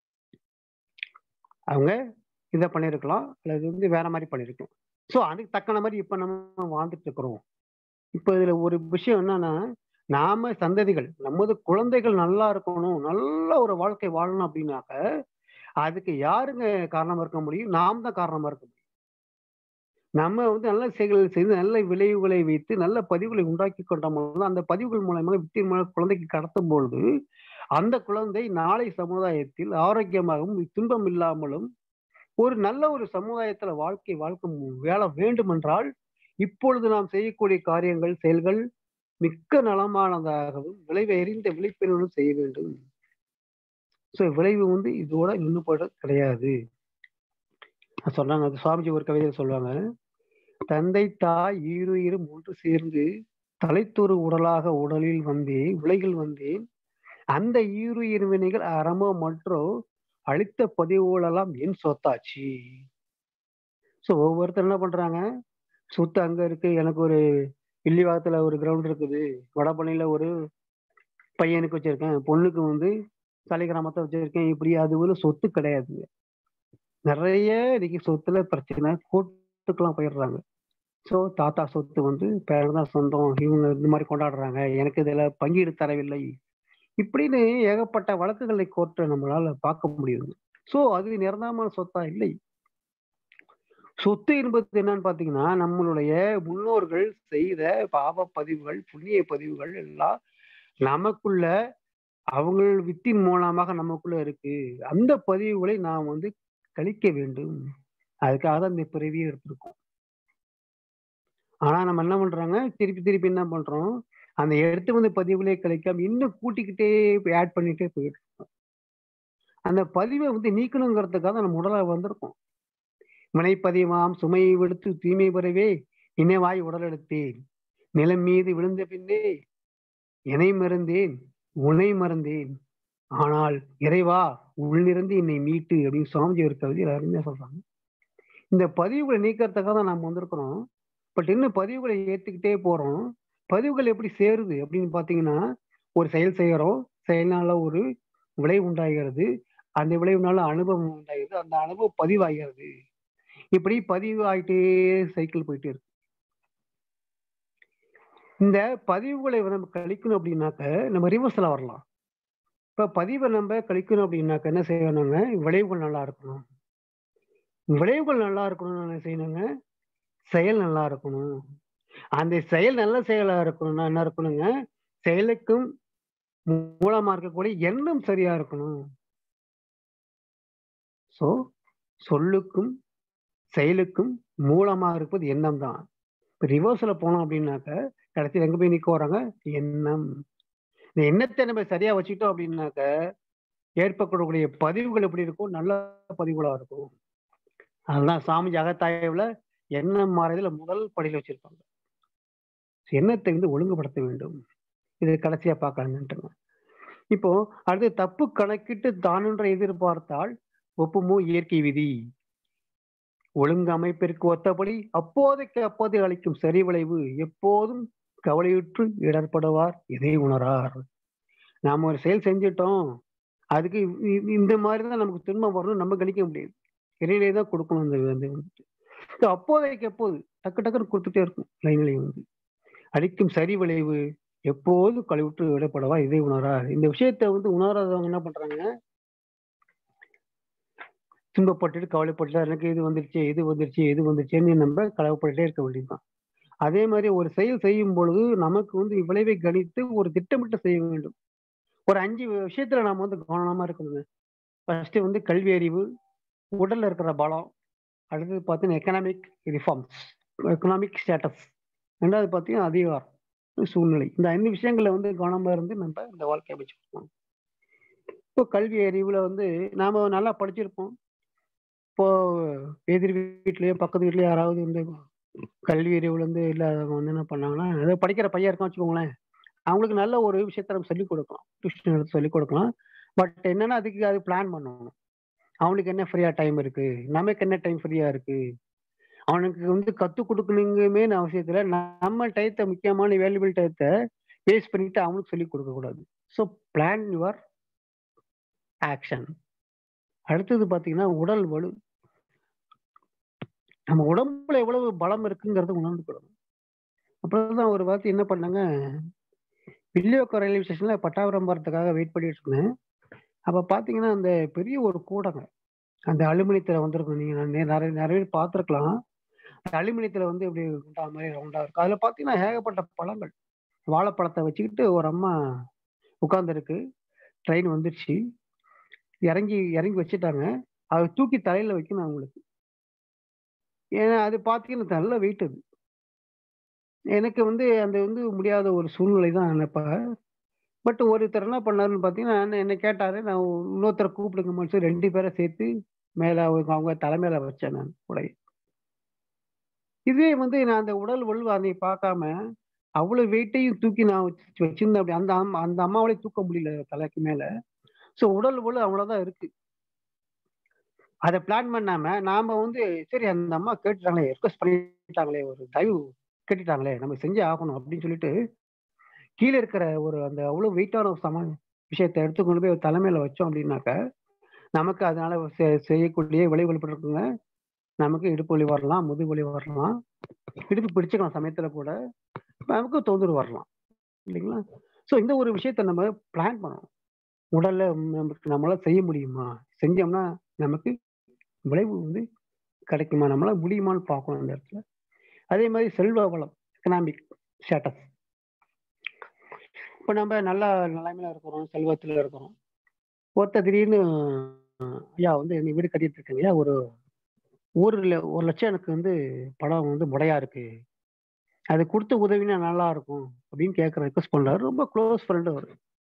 Speaker 2: அவங்க இதை பண்ணியிருக்கலாம் அல்லது வந்து வேற மாதிரி பண்ணியிருக்கலாம் ஸோ அதுக்கு தக்கன மாதிரி இப்ப நம்ம வாழ்ந்துட்டு இருக்கிறோம் இப்ப இதுல ஒரு விஷயம் என்னன்னா நாம சந்ததிகள் நமது குழந்தைகள் நல்லா இருக்கணும் நல்ல ஒரு வாழ்க்கை வாழணும் அப்படின்னாக்க அதுக்கு யாருங்க காரணமா இருக்க முடியும் நாம் தான் காரணமா இருக்க முடியும் நம்ம வந்து நல்ல செயல்கள் செய்து நல்ல விளைவுகளை வைத்து நல்ல பதிவுகளை உண்டாக்கி கொண்டோம் அந்த பதிவுகள் மூலமாக வித்தின் மூலம் குழந்தைக்கு கடத்தும் பொழுது அந்த குழந்தை நாளை சமுதாயத்தில் ஆரோக்கியமாகவும் துன்பம் இல்லாமலும் ஒரு நல்ல ஒரு சமுதாயத்துல வாழ்க்கை வாழ்க்கை வேள வேண்டும் என்றால் இப்பொழுது நாம் செய்யக்கூடிய காரியங்கள் செயல்கள் மிக்க நலமானதாகவும் விளைவு எறிந்த விழிப்புணர்வு செய்ய வேண்டும் ஸோ விளைவு வந்து இதோட நின்று போயிட கிடையாது சொன்னாங்க அது சுவாமிஜி ஒரு கவிதையில் சொல்லுவாங்க தந்தை தாய் ஈருயிரும் ஒன்று சேர்ந்து தலைத்தொரு உடலாக உடலில் வந்தேன் உலகில் வந்தேன் அந்த ஈருயிர் வினைகள் அறமோ மற்றோ அழித்த பதிவுகளெல்லாம் என் சொத்தாச்சு ஸோ ஒவ்வொருத்தர் என்ன பண்றாங்க சொத்து அங்க இருக்கு எனக்கு ஒரு வில்லிவாகத்துல ஒரு கிரவுண்ட் இருக்குது வடபழனியில ஒரு பையனுக்கு வச்சிருக்கேன் பொண்ணுக்கு வந்து தலை கிராமத்தை வச்சிருக்கேன் இப்படி அது ஒரு சொத்து கிடையாதுங்க நிறைய இன்னைக்கு சொத்துல பிரச்சனை கோர்ட்டுக்கெல்லாம் போயிடுறாங்க ஸோ தாத்தா சொத்து வந்து பேர் தான் சொந்தம் இவங்க இந்த மாதிரி கொண்டாடுறாங்க எனக்கு இதுல பங்கீடு தரவில்லை இப்படின்னு ஏகப்பட்ட வழக்குகளை கோர்ட்டை நம்மளால பார்க்க முடியுது ஸோ அது நிரந்தரமான சொத்தா இல்லை சொத்து என்பது என்னன்னு பாத்தீங்கன்னா நம்மளுடைய முன்னோர்கள் செய்த பாவ பதிவுகள் புண்ணிய பதிவுகள் எல்லாம் நமக்குள்ள அவங்க வித்தின் மூலமாக நமக்குள்ள இருக்கு அந்த பதிவுகளை நாம் வந்து கழிக்க வேண்டும் அதுக்காக தான் இந்த பிறவியை எடுத்திருக்கோம் ஆனா நம்ம என்ன பண்றாங்க திருப்பி திருப்பி என்ன பண்றோம் அந்த எடுத்து வந்து பதிவுகளே கழிக்காம இன்னும் கூட்டிக்கிட்டே ஆட் பண்ணிட்டே போயிட்டு இருக்கோம் அந்த பதிவை வந்து நீக்கணுங்கிறதுக்காக நம்ம உடலை வந்திருக்கோம் வினைப்பதிவாம் சுமையை விடுத்து தூய்மை பெறவே இணைவாய் உடல் எடுத்தேன் நிலம் மீது விழுந்த பின்னே இணை மறந்தேன் உனை மறந்தேன் ஆனால் இறைவா உள்ளிருந்து என்னை மீட்டு அப்படின்னு சுவாமிஜி ஒரு கவிதையில் அருமையா சொல்றாங்க இந்த பதிவுகளை நீக்கிறதுக்காக தான் நாம் வந்திருக்கிறோம் பட் இன்னும் பதிவுகளை ஏத்துக்கிட்டே போறோம் பதிவுகள் எப்படி சேருது அப்படின்னு பாத்தீங்கன்னா ஒரு செயல் செய்யறோம் செயல்னால ஒரு விளைவு உண்டாகிறது அந்த விளைவுனால அனுபவம் உண்டாகிறது அந்த அனுபவம் பதிவாகிறது இப்படி பதிவு ஆயிட்டே சைக்கிள் போயிட்டே இருக்கு இந்த பதிவுகளை நம்ம கழிக்கணும் அப்படின்னாக்க நம்ம ரிவர்ஸ்ல வரலாம் இப்ப பதிவை நம்ம கழிக்கணும் அப்படின்னாக்க என்ன செய்யணுங்க விளைவுகள் நல்லா இருக்கணும் விளைவுகள் நல்லா இருக்கணும்னு என்ன செய்யணுங்க செயல் நல்லா இருக்கணும் அந்த செயல் நல்ல செயலா இருக்கணும்னா என்ன இருக்கணுங்க செயலுக்கும் மூலமா இருக்கக்கூடிய எண்ணம் சரியா இருக்கணும் சோ சொல்லுக்கும் செயலுக்கும் மூலமா இருப்பது எண்ணம் தான் இப்ப ரிவர்ஸ்ல போனோம் அப்படின்னாக்க கடைசியில் எங்க போய் நிக்க வராங்க எண்ணம் இந்த எண்ணத்தை நம்ம சரியா வச்சுக்கிட்டோம் அப்படின்னாக்க ஏற்படக்கூடிய பதிவுகள் எப்படி இருக்கும் நல்ல பதிவுகளா இருக்கும் அதுதான் சாமி அகத்தாய்வுல எண்ணம் மாறதுல முதல் படியில் வச்சிருப்பாங்க எண்ணத்தை வந்து ஒழுங்குபடுத்த வேண்டும் இது கடைசியா பார்க்கலான்ட்டுங்க இப்போ அடுத்து தப்பு கணக்கிட்டு தானென்ற எதிர்பார்த்தால் ஒப்புமோ இயற்கை விதி ஒழுங்கு அமைப்பிற்கு ஒத்தபடி அப்போதைக்கு அப்போது அளிக்கும் சரி விளைவு எப்போதும் கவலையுற்று இடர்படுவார் இதை உணரார் நாம ஒரு செயல் செஞ்சிட்டோம் அதுக்கு இந்த மாதிரி தான் நமக்கு துன்பம் வரணும் நம்ம கணிக்க முடியாது இடையிலே தான் கொடுக்கணும் அந்த வந்துட்டு அப்போதைக்கு எப்போது டக்கு டக்குன்னு கொடுத்துட்டே இருக்கும் லைன்லையும் வந்து அளிக்கும் சரி விளைவு எப்போது கழிவுற்று விடப்படவா இதை உணரார் இந்த விஷயத்த வந்து உணராதவங்க என்ன பண்றாங்க துன்பப்பட்டுட்டு கவலைப்பட்டு எனக்கு இது வந்துருச்சு இது வந்துருச்சு இது வந்துருச்சுன்னு நம்ம கவலைப்பட்டுட்டே இருக்க வேண்டியதுதான் அதே மாதிரி ஒரு செயல் செய்யும் பொழுது நமக்கு வந்து விளைவை கணித்து ஒரு திட்டமிட்டு செய்ய வேண்டும் ஒரு அஞ்சு விஷயத்துல நாம வந்து கவனமா இருக்கணுங்க ஃபர்ஸ்ட் வந்து கல்வி அறிவு உடல்ல இருக்கிற பலம் அடுத்தது பார்த்தீங்கன்னா எக்கனாமிக் ரிஃபார்ம்ஸ் எக்கனாமிக் ஸ்டேட்டஸ் ரெண்டாவது பார்த்தீங்கன்னா அதிகாரம் சூழ்நிலை இந்த ஐந்து விஷயங்கள்ல வந்து கவனமா இருந்து நம்ம இந்த வாழ்க்கையை அமைச்சுக்கணும் இப்போ கல்வி அறிவுல வந்து நாம நல்லா படிச்சிருப்போம் இப்போ எதிர் வீட்லயோ பக்கத்து வீட்லயோ யாராவது வந்து கல்வி அறிவுல இருந்து இல்லாதவங்க வந்து என்ன பண்ணாங்கன்னா ஏதோ படிக்கிற பையன் இருக்கான்னு வச்சுக்கோங்களேன் அவங்களுக்கு நல்ல ஒரு விஷயத்த நம்ம சொல்லிக் கொடுக்கலாம் டியூஷன் எடுத்து சொல்லிக் கொடுக்கலாம் பட் என்னன்னா அதுக்கு அது பிளான் பண்ணணும் அவனுக்கு என்ன ஃப்ரீயா டைம் இருக்கு நமக்கு என்ன டைம் ஃப்ரீயா இருக்கு அவனுக்கு வந்து கத்து கொடுக்கணுங்குமே அவசியத்துல நம்ம டயத்தை முக்கியமான வேல்யூபிள் டயத்தை பேஸ் பண்ணிட்டு அவனுக்கு சொல்லி கொடுக்க கூடாது ஸோ பிளான் யுவர் ஆக்ஷன் அடுத்தது பாத்தீங்கன்னா உடல் வலு நம்ம உடம்புல எவ்வளவு பலம் இருக்குங்கிறத உணர்ந்துக்கணும் அப்புறம் ஒரு வார்த்தை என்ன பண்ணாங்க வில்லியோக்கோ ரயில்வே ஸ்டேஷன்ல பட்டாபுரம் போறதுக்காக வெயிட் பண்ணிட்டு இருந்தேன் அப்ப பாத்தீங்கன்னா அந்த பெரிய ஒரு கூடங்க அந்த அலுமினியத்துல வந்திருக்கும் நீங்க நிறைய நிறைய பேர் பார்த்துருக்கலாம் அந்த அலுமினியத்துல வந்து இப்படி உண்டா மாதிரி ரவுண்டா இருக்கும் அதுல பாத்தீங்கன்னா ஏகப்பட்ட பழங்கள் வாழைப்பழத்தை வச்சுக்கிட்டு ஒரு அம்மா உட்கார்ந்துருக்கு ட்ரெயின் வந்துருச்சு இறங்கி இறங்கி வச்சுட்டாங்க அதை தூக்கி தலையில வைக்கணும் அவங்களுக்கு ஏன்னா அது பார்த்தீங்கன்னா நல்ல வெயிட் அது எனக்கு வந்து அந்த வந்து முடியாத ஒரு சூழ்நிலை தான் நினைப்ப பட் ஒருத்தர் என்ன பண்ணாருன்னு பார்த்தீங்கன்னா என்ன- என்ன கேட்டாரு நான் இன்னொருத்தரை கூப்பிடுங்கம்மான்னு சொல்லி ரெண்டு பேரை சேர்த்து மேல அவங்க அவங்க தலைமையில வச்சேன் நான் உடைய இதே வந்து நான் அந்த உடல் வலு அதை பார்க்காம அவ்வளவு வெயிட்டையும் தூக்கி நான் வச்சு வச்சிருந்தேன் அப்படி அந்த அம்மா அந்த அம்மாவாலே தூக்க முடியல தலைக்கு மேல ஸோ உடல் வலு அவ்வளவுதான் இருக்கு அதை பிளான் பண்ணாம நாம வந்து சரி அந்த அம்மா கேட்டுட்டாங்களே ரெக்வஸ்ட் பண்ணிட்டாங்களே ஒரு தயவு கேட்டுட்டாங்களே நம்ம செஞ்சே ஆகணும் அப்படின்னு சொல்லிட்டு கீழே இருக்கிற ஒரு அந்த அவ்வளவு வெயிட்டான ஒரு சம விஷயத்தை எடுத்து கொண்டு போய் ஒரு தலைமையில வச்சோம் அப்படின்னாக்க நமக்கு அதனால செ- செய்யக்கூடிய விளைவுகள் இருக்குங்க நமக்கு இடுப்பு வலி வரலாம் முதுகு வலி வரலாம் இடுப்பு பிடிச்சுக்கலாம் சமயத்துல கூட நமக்கு தொந்தரவு வரலாம் இல்லைங்களா ஸோ இந்த ஒரு விஷயத்த நம்ம பிளான் பண்ணணும் உடல்ல நமக்கு நம்மளால செய்ய முடியுமா செஞ்சோம்னா நமக்கு விளைவு வந்து கிடைக்குமா நம்மளால முடியுமான்னு பார்க்கணும் அந்த இடத்துல அதே மாதிரி செல்வ வளம் எக்கனாமிக் ஸ்டேட்டஸ் இப்போ நம்ம நல்ல நிலைமையில இருக்கிறோம் செல்வத்துல இருக்கிறோம் ஒருத்தர் திடீர்னு அஹ், ஐயா வந்து நீ வீடு கட்டிட்டு இருக்கீங்க ஐயா ஒரு ஒரு ல- ஒரு லட்சம் எனக்கு வந்து படம் வந்து முடையா இருக்கு அது கொடுத்து உதவினா நல்லா இருக்கும் அப்படின்னு கேட்குற ரெக்வஸ்ட் பண்றாரு ரொம்ப க்ளோஸ் ஃப்ரெண்டு அவர்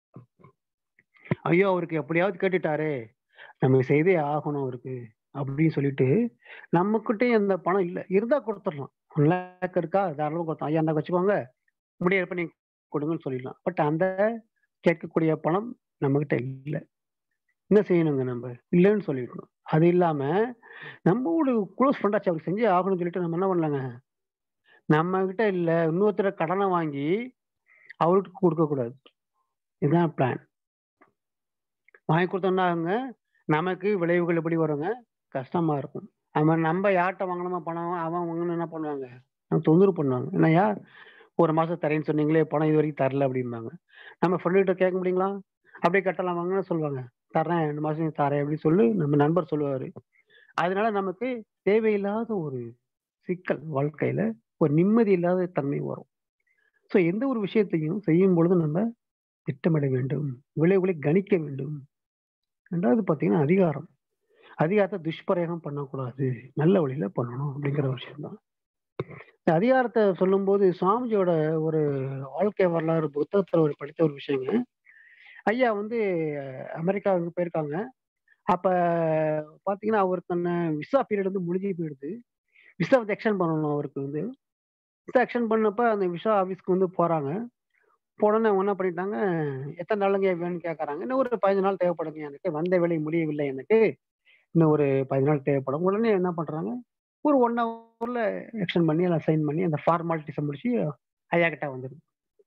Speaker 2: ஐயோ அவருக்கு எப்படியாவது கேட்டுட்டாரே நம்ம செய்தே ஆகணும் அவருக்கு அப்படின்னு சொல்லிட்டு நம்மக்கிட்டே அந்த பணம் இல்லை இருந்தா கொடுத்துடலாம் ஒன் லேக் இருக்கா தாராளமாக கொடுத்தோம் ஐயா அந்த வச்சுக்கோங்க முடியறப்ப நீங்க கொடுங்கன்னு சொல்லிடலாம் பட் அந்த கேட்கக்கூடிய பணம் நம்மகிட்ட இல்லை என்ன செய்யணுங்க நம்ம இல்லைன்னு சொல்லிடணும் அது இல்லாம நம்ம ஒரு க்ளோஸ் ஃப்ரெண்டாச்சு அவருக்கு செஞ்சே ஆகணும்னு சொல்லிட்டு நம்ம என்ன பண்ணலாங்க நம்ம கிட்ட இல்ல இன்னொருத்தர கடனை வாங்கி அவருக்கு கொடுக்க கூடாது இதுதான் பிளான் வாங்கி கொடுத்தோம்னா அவங்க நமக்கு விளைவுகள் எப்படி வருங்க கஷ்டமா இருக்கும் அவன் நம்ம யார்கிட்ட வாங்கணுமா பணம் அவன் வாங்கணும் என்ன பண்ணுவாங்க நம்ம தொந்தரவு பண்ணுவாங்க என்னய்யா ஒரு மாசம் தரேன்னு சொன்னீங்களே பணம் இது வரைக்கும் தரல அப்படிம்பாங்க நம்ம ஃப்ரெண்டு கிட்ட கேட்க முடியுங்களா அப்படியே கட்டலாம் வாங்கன்னு சொல்லுவாங்க தரேன் ரெண்டு மாசம் தரேன் அப்படின்னு சொல்லி நம்ம நண்பர் சொல்லுவாரு அதனால நமக்கு தேவையில்லாத ஒரு சிக்கல் வாழ்க்கையில ஒரு நிம்மதி இல்லாத தன்மை வரும் ஸோ எந்த ஒரு விஷயத்தையும் செய்யும் பொழுது நம்ம திட்டமிட வேண்டும் விளைவுகளை கணிக்க வேண்டும் ரெண்டாவது பார்த்தீங்கன்னா அதிகாரம் அதிகாரத்தை துஷ்பிரயோகம் பண்ணக்கூடாது நல்ல வழியில பண்ணணும் அப்படிங்கிற ஒரு விஷயம்தான் இந்த அதிகாரத்தை சொல்லும்போது சுவாமிஜியோட ஒரு வாழ்க்கை வரலாறு புத்தகத்துல ஒரு படித்த ஒரு விஷயங்க ஐயா வந்து அமெரிக்காவுக்கு போயிருக்காங்க அப்ப பாத்தீங்கன்னா அவருக்கான விசா பீரியட் வந்து முடிஞ்சு போயிடுது விசா வந்து எக்ஸ்டெண்ட் பண்ணணும் அவருக்கு வந்து விசா எக்ஸ்டெண்ட் பண்ணப்ப அந்த விசா ஆஃபீஸ்க்கு வந்து போறாங்க போனோன்னே அவங்க என்ன பண்ணிட்டாங்க எத்தனை நாளுங்க வேணும்னு கேட்கறாங்க இன்னும் ஒரு பதினஞ்சு நாள் தேவைப்படுங்க எனக்கு வந்த வேலை முடியவில்லை எனக்கு இன்னும் ஒரு பதினஞ்சு நாள் தேவைப்படும் உடனே என்ன பண்றாங்க ஒரு ஒன் ஹவர்ல எக்ஸ்டெண்ட் பண்ணி எல்லாம் சைன் பண்ணி அந்த ஃபார்மாலிட்டிஸை முடிச்சு ஐயா கிட்ட வந்துடும்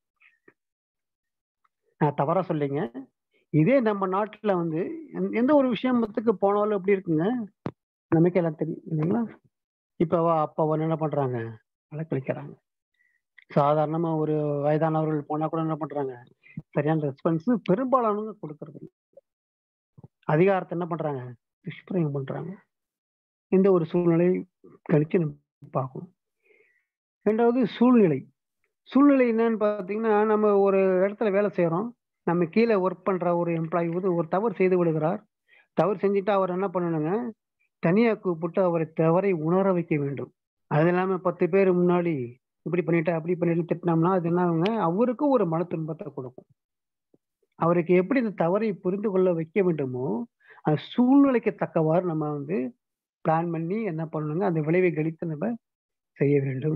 Speaker 2: நான் தவறா சொல்லிங்க இதே நம்ம நாட்டுல வந்து எந்த- எந்த ஒரு விஷயத்துக்கு போனாலும் எப்படி இருக்குங்க நமக்கு எல்லாம் தெரியும் இல்லைங்களா இப்ப வா அப்பா வந்து என்ன பண்றாங்க அலக்களிக்கிறாங்க சாதாரணமா ஒரு வயதானவர்கள் போனா கூட என்ன பண்றாங்க சரியான ரெஸ்பான்ஸ் பெரும்பாலானவங்க கொடுக்கறது இல்ல. அதிகாரத்தை என்ன பண்றாங்க துஷ்பிரயோகம் பண்றாங்க இந்த ஒரு சூழ்நிலை கணிச்சு நம்ம பார்க்கணும் ரெண்டாவது சூழ்நிலை சூழ்நிலை என்னன்னு பார்த்தீங்கன்னா நம்ம ஒரு இடத்துல வேலை செய்கிறோம் நம்ம கீழே ஒர்க் பண்ற ஒரு எம்ப்ளாயி வந்து ஒரு தவறு செய்து விடுகிறார் தவறு செஞ்சுட்டு அவர் என்ன பண்ணணுங்க தனியாக கூப்பிட்டு அவரை தவறை உணர வைக்க வேண்டும் அது இல்லாம பத்து பேர் முன்னாடி இப்படி பண்ணிட்டா அப்படி பண்ணிட்டு திட்டினோம்னா அது என்ன ஆகுங்க அவருக்கும் ஒரு மன துன்பத்தை கொடுக்கும் அவருக்கு எப்படி இந்த தவறை புரிந்து கொள்ள வைக்க வேண்டுமோ அந்த சூழ்நிலைக்கு தக்கவாறு நம்ம வந்து பிளான் பண்ணி என்ன பண்ணணுங்க அந்த விளைவை கணித்து நம்ம செய்ய வேண்டும்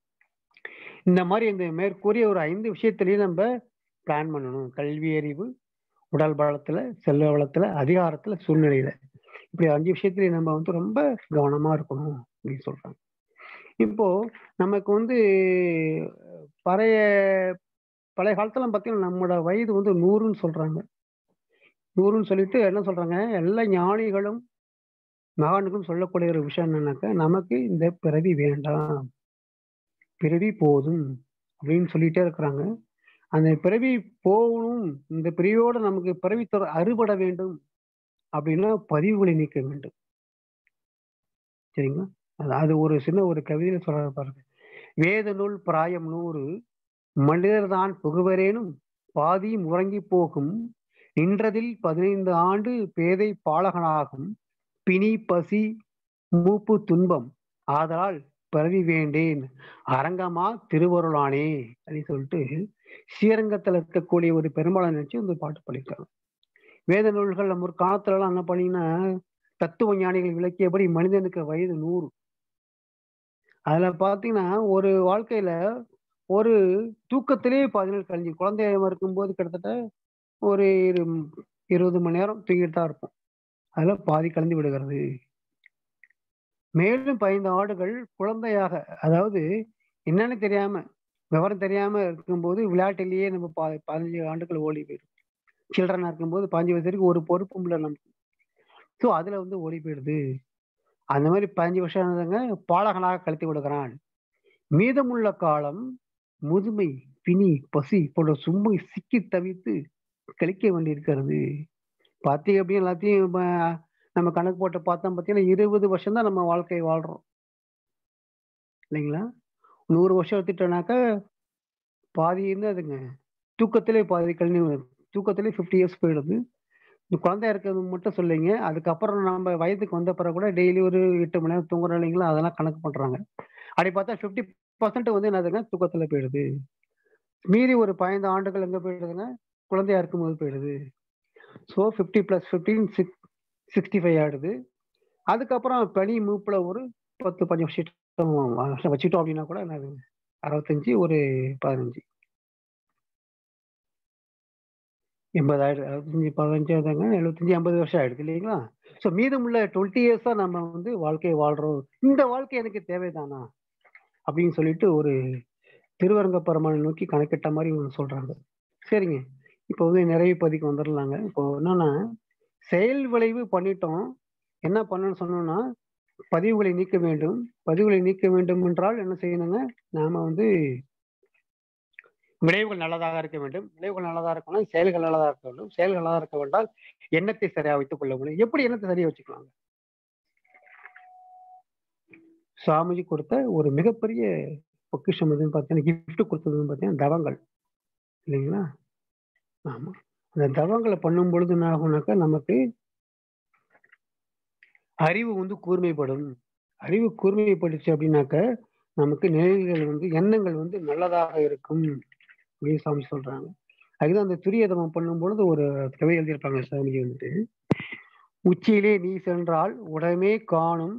Speaker 2: இந்த மாதிரி இந்த மேற்கூறிய ஒரு ஐந்து விஷயத்திலையும் நம்ம பிளான் பண்ணணும் கல்வி அறிவு உடல் பலத்துல செல்வ வளத்துல அதிகாரத்துல சூழ்நிலையில இப்படி அஞ்சு விஷயத்திலையும் நம்ம வந்து ரொம்ப கவனமா இருக்கணும் அப்படின்னு சொல்றாங்க இப்போ நமக்கு வந்து பழைய பழைய காலத்துல பார்த்தீங்கன்னா நம்மளோட வயது வந்து நூறுன்னு சொல்றாங்க நூறுன்னு சொல்லிட்டு என்ன சொல்றாங்க எல்லா ஞானிகளும் மகான்களும் சொல்லக்கூடிய ஒரு விஷயம் என்னன்னாக்கா நமக்கு இந்த பிறவி வேண்டாம் பிறவி போதும் அப்படின்னு சொல்லிட்டே இருக்கிறாங்க அந்த பிறவி போகணும் இந்த பிறவியோட நமக்கு பிறவி தர அறுபட வேண்டும் அப்படின்னா பதிவுகளை நீக்க வேண்டும் சரிங்களா அது அது ஒரு சின்ன ஒரு கவிதையில சொல்ற பாருங்க வேத நூல் பிராயம் நூறு மனிதர்தான் புகுவரேனும் பாதியும் உறங்கி போகும் நின்றதில் பதினைந்து ஆண்டு பேதை பாலகனாகும் பிணி பசி மூப்பு துன்பம் ஆதலால் பிறவி வேண்டேன் அரங்கமா திருவருளானே அப்படின்னு சொல்லிட்டு ஸ்ரீரங்கத்துல இருக்கக்கூடிய ஒரு பெரும்பாலான நினைச்சு இந்த பாட்டு பாடியிருக்காங்க வேத நூல்கள் நம்ம ஒரு காலத்துல எல்லாம் என்ன பண்ணீங்கன்னா தத்துவ ஞானிகள் விளக்கியபடி மனிதனுக்கு வயது நூறு அதுல பாத்தீங்கன்னா ஒரு வாழ்க்கையில ஒரு தூக்கத்திலே பதினேழு கழிஞ்சு குழந்தைய இருக்கும்போது கிட்டத்தட்ட ஒரு இரு இருபது மணி நேரம் தூங்கிட்டு தான் இருப்போம் அதுல பாதி கலந்து விடுகிறது மேலும் பதினைந்து ஆடுகள் குழந்தையாக அதாவது என்னன்னு தெரியாம விவரம் தெரியாம இருக்கும்போது விளையாட்டிலேயே நம்ம பா பதினஞ்சு ஆண்டுகள் ஓடி போயிடும் சில்ட்ரனா இருக்கும்போது பதினஞ்சு வயசு வரைக்கும் ஒரு பொறுப்பும் இல்லை நமக்கு ஸோ அதுல வந்து ஓடி போயிடுது அந்த மாதிரி பதினஞ்சு வருஷம் ஆனதுங்க பாலகனாக கழித்து விடுகிறான் மீதமுள்ள காலம் முதுமை பிணி பசி போன்ற சும்மை சிக்கி தவித்து கழிக்க வேண்டியிருக்கிறது பார்த்தீங்க அப்படின்னு எல்லாத்தையும் இப்ப நம்ம கணக்கு போட்டு பார்த்தோம் பார்த்தீங்கன்னா இருபது வருஷம் தான் நம்ம வாழ்க்கை வாழ்றோம் இல்லைங்களா நூறு வருஷம் எடுத்துட்டோம்னாக்கா பாதி இருந்ததுங்க தூக்கத்திலே பாதி கழிவு தூக்கத்திலே ஃபிஃப்டி இயர்ஸ் போயிடுது இந்த குழந்தையா இருக்கிறது மட்டும் சொல்லிங்க அதுக்கப்புறம் நம்ம வயதுக்கு வந்த பிறகு கூட டெய்லி ஒரு எட்டு மணி நேரம் தூங்குறோம் இல்லைங்களா அதெல்லாம் கணக்கு பண்றாங்க அப்படி பார்த்தா ஃபிஃப்டி பர்சன்ட் வந்து என்னதுங்க தூக்கத்துல போயிடுது மீதி ஒரு பதினைந்து ஆண்டுகள் எங்க போயிடுதுங்க குழந்தையா இருக்கும்போது போயிடுது so fifty plus fifteen six sixty five ஆயிடுது அதுக்கப்புறம் பனி மூப்பில் ஒரு பத்து பஞ்சு வருஷம் வச்சுட்டோம் அப்படின்னா கூட என்னது அறுபத்தஞ்சு ஒரு பதினஞ்சு எண்பதாயிரம் அறுபத்தஞ்சு பதினஞ்சு தாங்க எழுபத்தஞ்சு எண்பது வருஷம் ஆயிடுது இல்லைங்களா ஸோ மீதமுள்ள டுவெண்ட்டி இயர்ஸா நம்ம வந்து வாழ்க்கையை வாழ்றோம் இந்த வாழ்க்கை எனக்கு தேவைதானா அப்படின்னு சொல்லிட்டு ஒரு திருவரங்க பெருமானை நோக்கி கணக்கிட்ட மாதிரி ஒன்று சொல்றாங்க சரிங்க இப்போ வந்து நிறைவு பதிக்கு வந்துடலாங்க இப்போ என்னன்னா செயல் விளைவு பண்ணிட்டோம் என்ன பண்ணணும்னு சொன்னோம்னா பதிவுகளை நீக்க வேண்டும் பதிவுகளை நீக்க வேண்டும் என்றால் என்ன செய்யணுங்க நாம வந்து விளைவுகள் நல்லதாக இருக்க வேண்டும் விளைவுகள் நல்லதாக இருக்கணும் செயல்கள் நல்லதாக இருக்க வேண்டும் செயல்கள் நல்லதாக இருக்க வேண்டால் எண்ணத்தை சரியா வைத்துக் கொள்ள முடியும் எப்படி எண்ணத்தை சரியா வச்சுக்கலாங்க சுவாமிஜி கொடுத்த ஒரு மிகப்பெரிய பொக்கிஷம் எதுன்னு பார்த்தீங்கன்னா கிஃப்ட் கொடுத்ததுன்னு பார்த்தீங்கன்னா தவங்கள் இல்லைங்களா ஆமா அந்த தவங்களை பண்ணும் பொழுது என்ன ஆகும்னாக்கா நமக்கு அறிவு வந்து கூர்மைப்படும் அறிவு கூர்மைப்பட்டுச்சு அப்படின்னாக்க நமக்கு நிலைகள் வந்து எண்ணங்கள் வந்து நல்லதாக இருக்கும் அப்படின்னு சாமி சொல்றாங்க அதுதான் அந்த துரியதமம் பண்ணும் பொழுது ஒரு கவி எழுதியிருப்பாங்க சாமிஜி வந்துட்டு உச்சியிலே நீ சென்றால் உடமே காணும்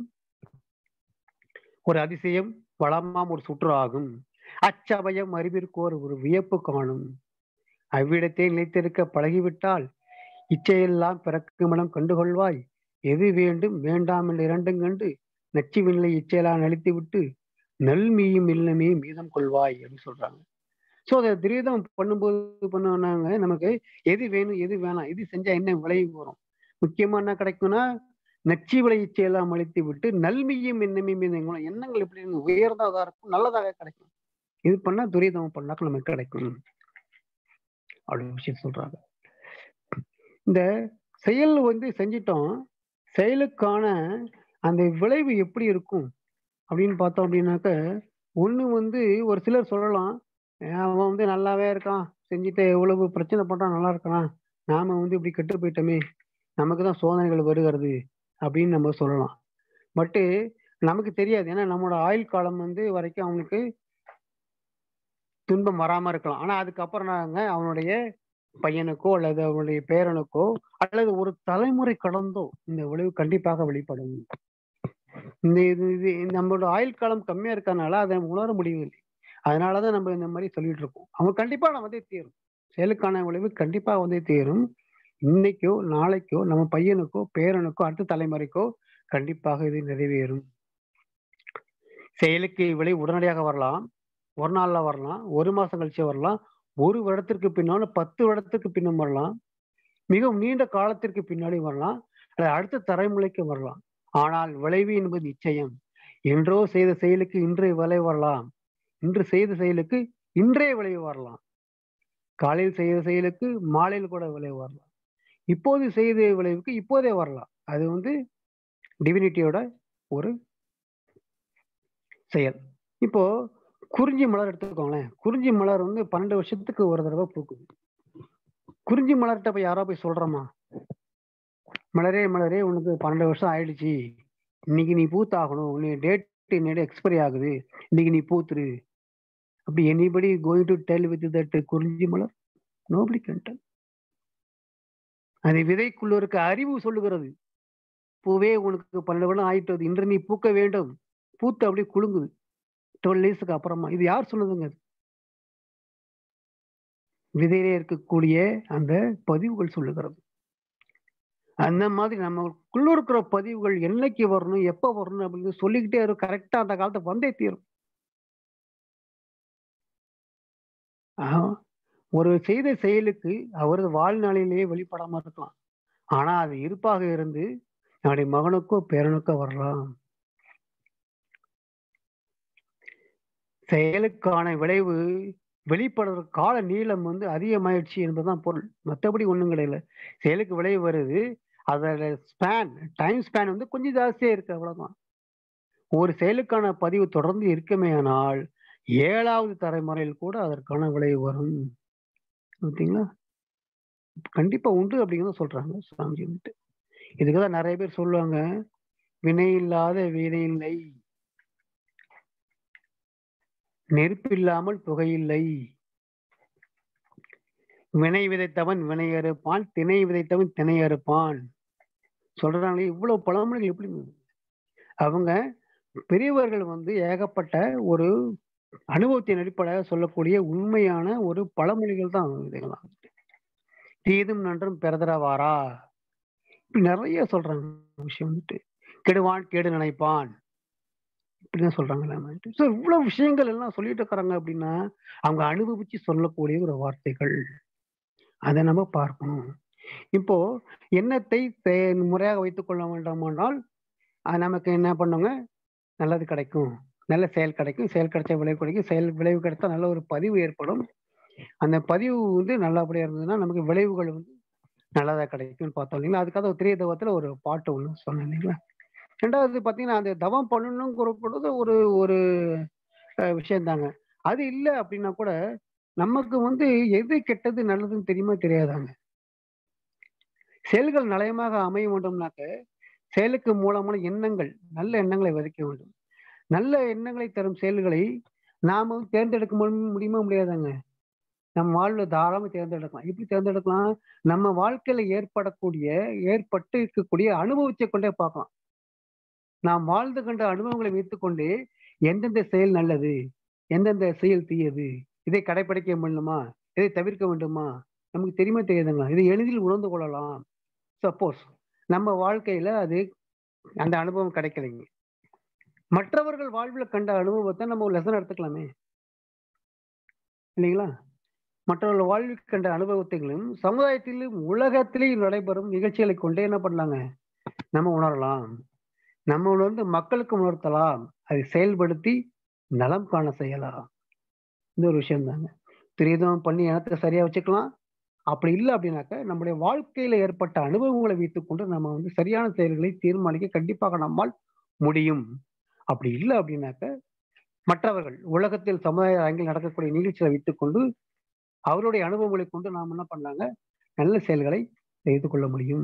Speaker 2: ஒரு அதிசயம் வளமாம் ஒரு சுற்று ஆகும் அச்சமயம் அறிவிற்கோர் ஒரு வியப்பு காணும் அவ்விடத்தை நிலைத்திருக்க பழகிவிட்டால் இச்சையெல்லாம் பிறக்கும் இடம் கண்டுகொள்வாய் எது வேண்டும் வேண்டாம் என்று இரண்டும் கண்டு நச்சு விண்ணிலை இச்சையெல்லாம் அழித்து விட்டு நல் மீயும் இல்லமே மீதம் கொள்வாய் அப்படின்னு சொல்றாங்க ஸோ அதை திரீதம் பண்ணும்போது பண்ணாங்க நமக்கு எது வேணும் எது வேணாம் எது செஞ்சா என்ன விளைவு வரும் முக்கியமா என்ன கிடைக்கும்னா நச்சு விளை இச்சையெல்லாம் அழித்து விட்டு நல்மையும் என்னமே மீதம் எண்ணங்கள் எப்படி உயர்ந்ததாக இருக்கும் நல்லதாக கிடைக்கும் இது பண்ணா துரிதம் பண்ணாக்க நமக்கு கிடைக்கும் அப்படின்னு விஷயம் சொல்றாங்க இந்த செயல் வந்து செஞ்சிட்டோம் செயலுக்கான அந்த விளைவு எப்படி இருக்கும் அப்படின்னு பார்த்தோம் அப்படின்னாக்க ஒண்ணு வந்து ஒரு சிலர் சொல்லலாம் அவன் வந்து நல்லாவே இருக்கான் செஞ்சுட்டு எவ்வளவு பிரச்சனை பண்றான் நல்லா இருக்கான் நாம வந்து இப்படி கெட்டு போயிட்டோமே நமக்கு தான் சோதனைகள் வருகிறது அப்படின்னு நம்ம சொல்லலாம் பட்டு நமக்கு தெரியாது ஏன்னா நம்மளோட ஆயுள் காலம் வந்து வரைக்கும் அவனுக்கு துன்பம் வராம இருக்கலாம் ஆனா அதுக்கப்புறம் நாங்க அவனுடைய பையனுக்கோ அல்லது அவனுடைய பேரனுக்கோ அல்லது ஒரு தலைமுறை கடந்தோ இந்த விளைவு கண்டிப்பாக வெளிப்படும் இந்த இது இது நம்மளோட ஆயுள் காலம் கம்மியா இருக்கறனால அதை உணர முடியவில்லை அதனாலதான் நம்ம இந்த மாதிரி சொல்லிட்டு இருக்கோம் அவங்க கண்டிப்பா நான் வந்தே தீரும் செயலுக்கான விளைவு கண்டிப்பா வந்தே தீரும் இன்னைக்கோ நாளைக்கோ நம்ம பையனுக்கோ பேரனுக்கோ அடுத்த தலைமுறைக்கோ கண்டிப்பாக இது நிறைவேறும் செயலுக்கு விலை உடனடியாக வரலாம் ஒரு நாள்ல வரலாம் ஒரு மாசம் கழிச்சு வரலாம் ஒரு வருடத்திற்கு பின்னால பத்து வருடத்துக்கு பின்னும் வரலாம் மிகவும் நீண்ட காலத்திற்கு பின்னாடி வரலாம் அல்லது அடுத்த தலைமுறைக்கு வரலாம் ஆனால் விளைவு என்பது நிச்சயம் என்றோ செய்த செயலுக்கு இன்றைய விளைவு வரலாம் இன்று செய்த செயலுக்கு இன்றைய விளைவு வரலாம் காலையில் செய்த செயலுக்கு மாலையில் கூட விளைவு வரலாம் இப்போது செய்த விளைவுக்கு இப்போதே வரலாம் அது வந்து டிவினிட்டியோட ஒரு செயல் இப்போ குறிஞ்சி மலர் எடுத்துக்கோங்களேன் குறிஞ்சி மலர் வந்து பன்னெண்டு வருஷத்துக்கு ஒரு தடவை பூக்குது குறிஞ்சி மலர்கிட்ட போய் யாரோ போய் சொல்றோமா மலரே மலரே உனக்கு பன்னெண்டு வருஷம் ஆயிடுச்சு இன்னைக்கு நீ பூத்தாகணும் நீ டேட் இன்னைக்கு எக்ஸ்பைரி ஆகுது இன்னைக்கு நீ பூத்துரு அப்படி anybody going to tell with that குறிஞ்சி மலர் நோபடி கேன் டெல் அது விதைக்குள்ள இருக்க அறிவு சொல்லுகிறது பூவே உனக்கு பன்னெண்டு வருடம் ஆயிட்டது இன்று நீ பூக்க வேண்டும் பூத்து அப்படியே குலுங்குது டுவெல் டேஸுக்கு அப்புறமா இது யார் சொல்லுதுங்க அது விதையிலே இருக்கக்கூடிய அந்த பதிவுகள் சொல்லுகிறது அந்த மாதிரி நமக்குள்ள இருக்கிற பதிவுகள் என்னைக்கு வரணும் எப்ப வரணும் அப்படின்னு சொல்லிக்கிட்டே இருக்கும் கரெக்டா அந்த காலத்தை வந்தே தீரும் ஒரு செய்த செயலுக்கு அவரது வாழ்நாளிலேயே வெளிப்படாம இருக்கலாம் ஆனா அது இருப்பாக இருந்து என்னுடைய மகனுக்கோ பேரனுக்கோ வரலாம் செயலுக்கான விளைவு வெளிப்படுற கால நீளம் வந்து அதிகமாயிடுச்சு என்பதுதான் பொருள் மற்றபடி ஒன்றும் கிடையாது செயலுக்கு விளைவு வருது அதோட ஸ்பேன் டைம் ஸ்பேன் வந்து கொஞ்சம் ஜாஸ்தியா இருக்கு அவ்வளவுதான் ஒரு செயலுக்கான பதிவு தொடர்ந்து இருக்குமே ஆனால் ஏழாவது தலைமுறையில் கூட அதற்கான விளைவு வரும் பார்த்தீங்களா கண்டிப்பா உண்டு அப்படிங்கிறத சொல்றாங்க சுவாமிஜி வந்துட்டு இதுக்குதான் நிறைய பேர் சொல்லுவாங்க வினை இல்லாத வினை இல்லை நெருப்பு இல்லாமல் புகையில்லை வினை விதைத்தவன் வினை அறுப்பான் திணை விதைத்தவன் திணை அறுப்பான் சொல்றாங்களே இவ்வளவு பழமொழிகள் எப்படி அவங்க பெரியவர்கள் வந்து ஏகப்பட்ட ஒரு அனுபவத்தின் அடிப்படையாக சொல்லக்கூடிய உண்மையான ஒரு பழமொழிகள் தான் இதெல்லாம் தீதும் நன்றும் பெறதரவாரா இப்படி நிறைய சொல்றாங்க விஷயம் வந்துட்டு கெடுவான் கேடு நினைப்பான் இப்படிதான் சொல்றாங்க ஸோ இவ்வளவு விஷயங்கள் எல்லாம் சொல்லிட்டு இருக்கிறாங்க அப்படின்னா அவங்க அனுபவிச்சு சொல்லக்கூடிய ஒரு வார்த்தைகள் அதை நம்ம பார்க்கணும் இப்போ எண்ணத்தை முறையாக வைத்துக் கொள்ள வேண்டாமானால் நமக்கு என்ன பண்ணுங்க நல்லது கிடைக்கும் நல்ல செயல் கிடைக்கும் செயல் கிடைச்ச விளைவு கிடைக்கும் செயல் விளைவு கிடைத்தா நல்ல ஒரு பதிவு ஏற்படும் அந்த பதிவு வந்து நல்லபடியா இருந்ததுன்னா நமக்கு விளைவுகள் வந்து நல்லதா கிடைக்கும்னு பார்த்தோம் இல்லைங்களா அதுக்காக திரிய தவத்துல ஒரு பாட்டு ஒன்று சொன்னேன் இல்லைங்களா ரெண்டாவது பார்த்தீங்கன்னா அந்த தவம் பண்ணணுங்கிற பொழுது ஒரு ஒரு விஷயம் தாங்க அது இல்லை அப்படின்னா கூட நமக்கு வந்து எது கெட்டது நல்லதுன்னு தெரியுமா தெரியாதாங்க செயல்கள் நலயமாக அமைய வேண்டும்னாக்க செயலுக்கு மூலமான எண்ணங்கள் நல்ல எண்ணங்களை விதைக்க வேண்டும் நல்ல எண்ணங்களை தரும் செயல்களை நாம தேர்ந்தெடுக்க முடியுமா முடியாதாங்க நம்ம வாழ்வுல தாராளமா தேர்ந்தெடுக்கலாம் எப்படி தேர்ந்தெடுக்கலாம் நம்ம வாழ்க்கையில ஏற்படக்கூடிய ஏற்பட்டு இருக்கக்கூடிய அனுபவத்தை கொண்டே பார்க்கலாம் நாம் வாழ்ந்து கண்ட அனுபவங்களை வைத்துக்கொண்டு எந்தெந்த செயல் நல்லது எந்தெந்த செயல் தீயது இதை கடைபிடிக்க வேண்டுமா இதை தவிர்க்க வேண்டுமா நமக்கு தெரியுமா தெரியாதுங்களா இதை எளிதில் உணர்ந்து கொள்ளலாம் சப்போஸ் நம்ம வாழ்க்கையில அது அந்த அனுபவம் கிடைக்கலைங்க மற்றவர்கள் வாழ்வில் கண்ட அனுபவத்தை நம்ம ஒரு லெசன் எடுத்துக்கலாமே இல்லைங்களா மற்றவர்கள் வாழ்வில் கண்ட அனுபவத்தைகளும் சமுதாயத்திலும் உலகத்திலேயும் நடைபெறும் நிகழ்ச்சிகளை கொண்டே என்ன பண்ணலாங்க நம்ம உணரலாம் நம்ம உணர்ந்து மக்களுக்கு உணர்த்தலாம் அதை செயல்படுத்தி நலம் காண செய்யலாம் இந்த ஒரு விஷயம் தாங்க துரிதம் பண்ணி இனத்தை சரியா வச்சுக்கலாம் அப்படி இல்லை அப்படின்னாக்க நம்முடைய வாழ்க்கையில ஏற்பட்ட அனுபவங்களை வைத்துக்கொண்டு நம்ம வந்து சரியான செயல்களை தீர்மானிக்க கண்டிப்பாக நம்மால் முடியும் அப்படி இல்லை அப்படின்னாக்க மற்றவர்கள் உலகத்தில் சமுதாய அரங்கில் நடக்கக்கூடிய நிகழ்ச்சிகளை வைத்துக்கொண்டு அவருடைய அனுபவங்களை கொண்டு நாம் என்ன பண்ணாங்க நல்ல செயல்களை செய்து கொள்ள முடியும்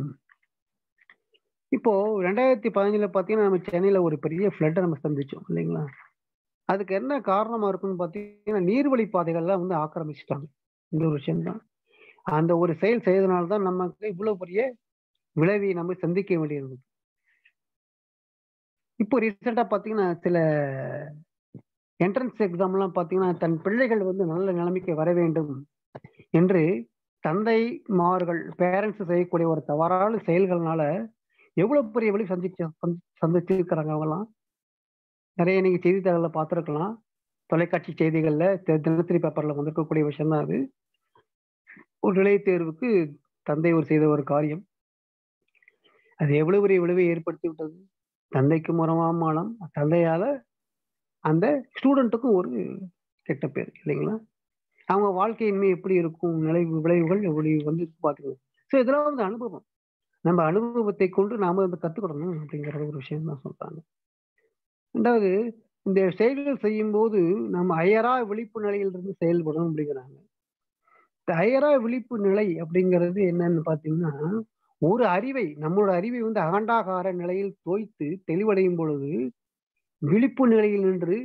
Speaker 2: இப்போ ரெண்டாயிரத்தி பதினஞ்சுல பாத்தீங்கன்னா நம்ம சென்னையில ஒரு பெரிய ஃப்ளட்டை நம்ம சந்திச்சோம் இல்லைங்களா அதுக்கு என்ன காரணமா இருக்குன்னு பாத்தீங்கன்னா நீர்வழி பாதைகள்லாம் வந்து ஆக்கிரமிச்சிட்டாங்க இந்த ஒரு விஷயம்தான் அந்த ஒரு செயல் செய்தனால்தான் நமக்கு இவ்வளவு பெரிய விளைவை நம்ம சந்திக்க வேண்டியிருந்தது இப்போ ரீசெண்டா பாத்தீங்கன்னா சில என்ட்ரன்ஸ் எக்ஸாம்லாம் பாத்தீங்கன்னா தன் பிள்ளைகள் வந்து நல்ல நிலைமைக்கு வர வேண்டும் என்று தந்தைமார்கள் பேரண்ட்ஸ் செய்யக்கூடிய ஒரு தவறான செயல்கள்னால எவ்வளவு பெரிய வழி சந்திச்சு சந்திச்சு இருக்கிறாங்க அவங்கலாம் நிறைய நீங்க செய்தித்தாள்ல பார்த்துருக்கலாம் தொலைக்காட்சி செய்திகள்ல தினசரி பேப்பர்ல வந்திருக்கக்கூடிய விஷயம் தான் அது ஒரு நிலைய தேர்வுக்கு தந்தை ஒரு செய்த ஒரு காரியம் அது எவ்வளவு பெரிய விளைவை ஏற்படுத்தி விட்டது தந்தைக்கு முறமாமானம் தந்தையால அந்த ஸ்டூடெண்ட்டுக்கும் ஒரு கெட்ட பேர் இல்லைங்களா அவங்க வாழ்க்கையின்மை எப்படி இருக்கும் நிலை விளைவுகள் எப்படி வந்து பார்த்துக்கணும் ஸோ இதெல்லாம் வந்து அனுபவம் நம்ம அனுபவத்தை கொண்டு நாம வந்து கத்துக்கிடணும் அப்படிங்கிற ஒரு விஷயம் தான் சொல்றாங்க ரெண்டாவது இந்த செயல்கள் செய்யும் போது நம்ம அயரா விழிப்பு நிலையிலிருந்து செயல்படணும் அப்படிங்கிறாங்க இந்த அயரா விழிப்பு நிலை அப்படிங்கிறது என்னன்னு பாத்தீங்கன்னா ஒரு அறிவை நம்மளோட அறிவை வந்து அகண்டாகார நிலையில் தோய்த்து தெளிவடையும் பொழுது விழிப்பு நிலையில் நின்று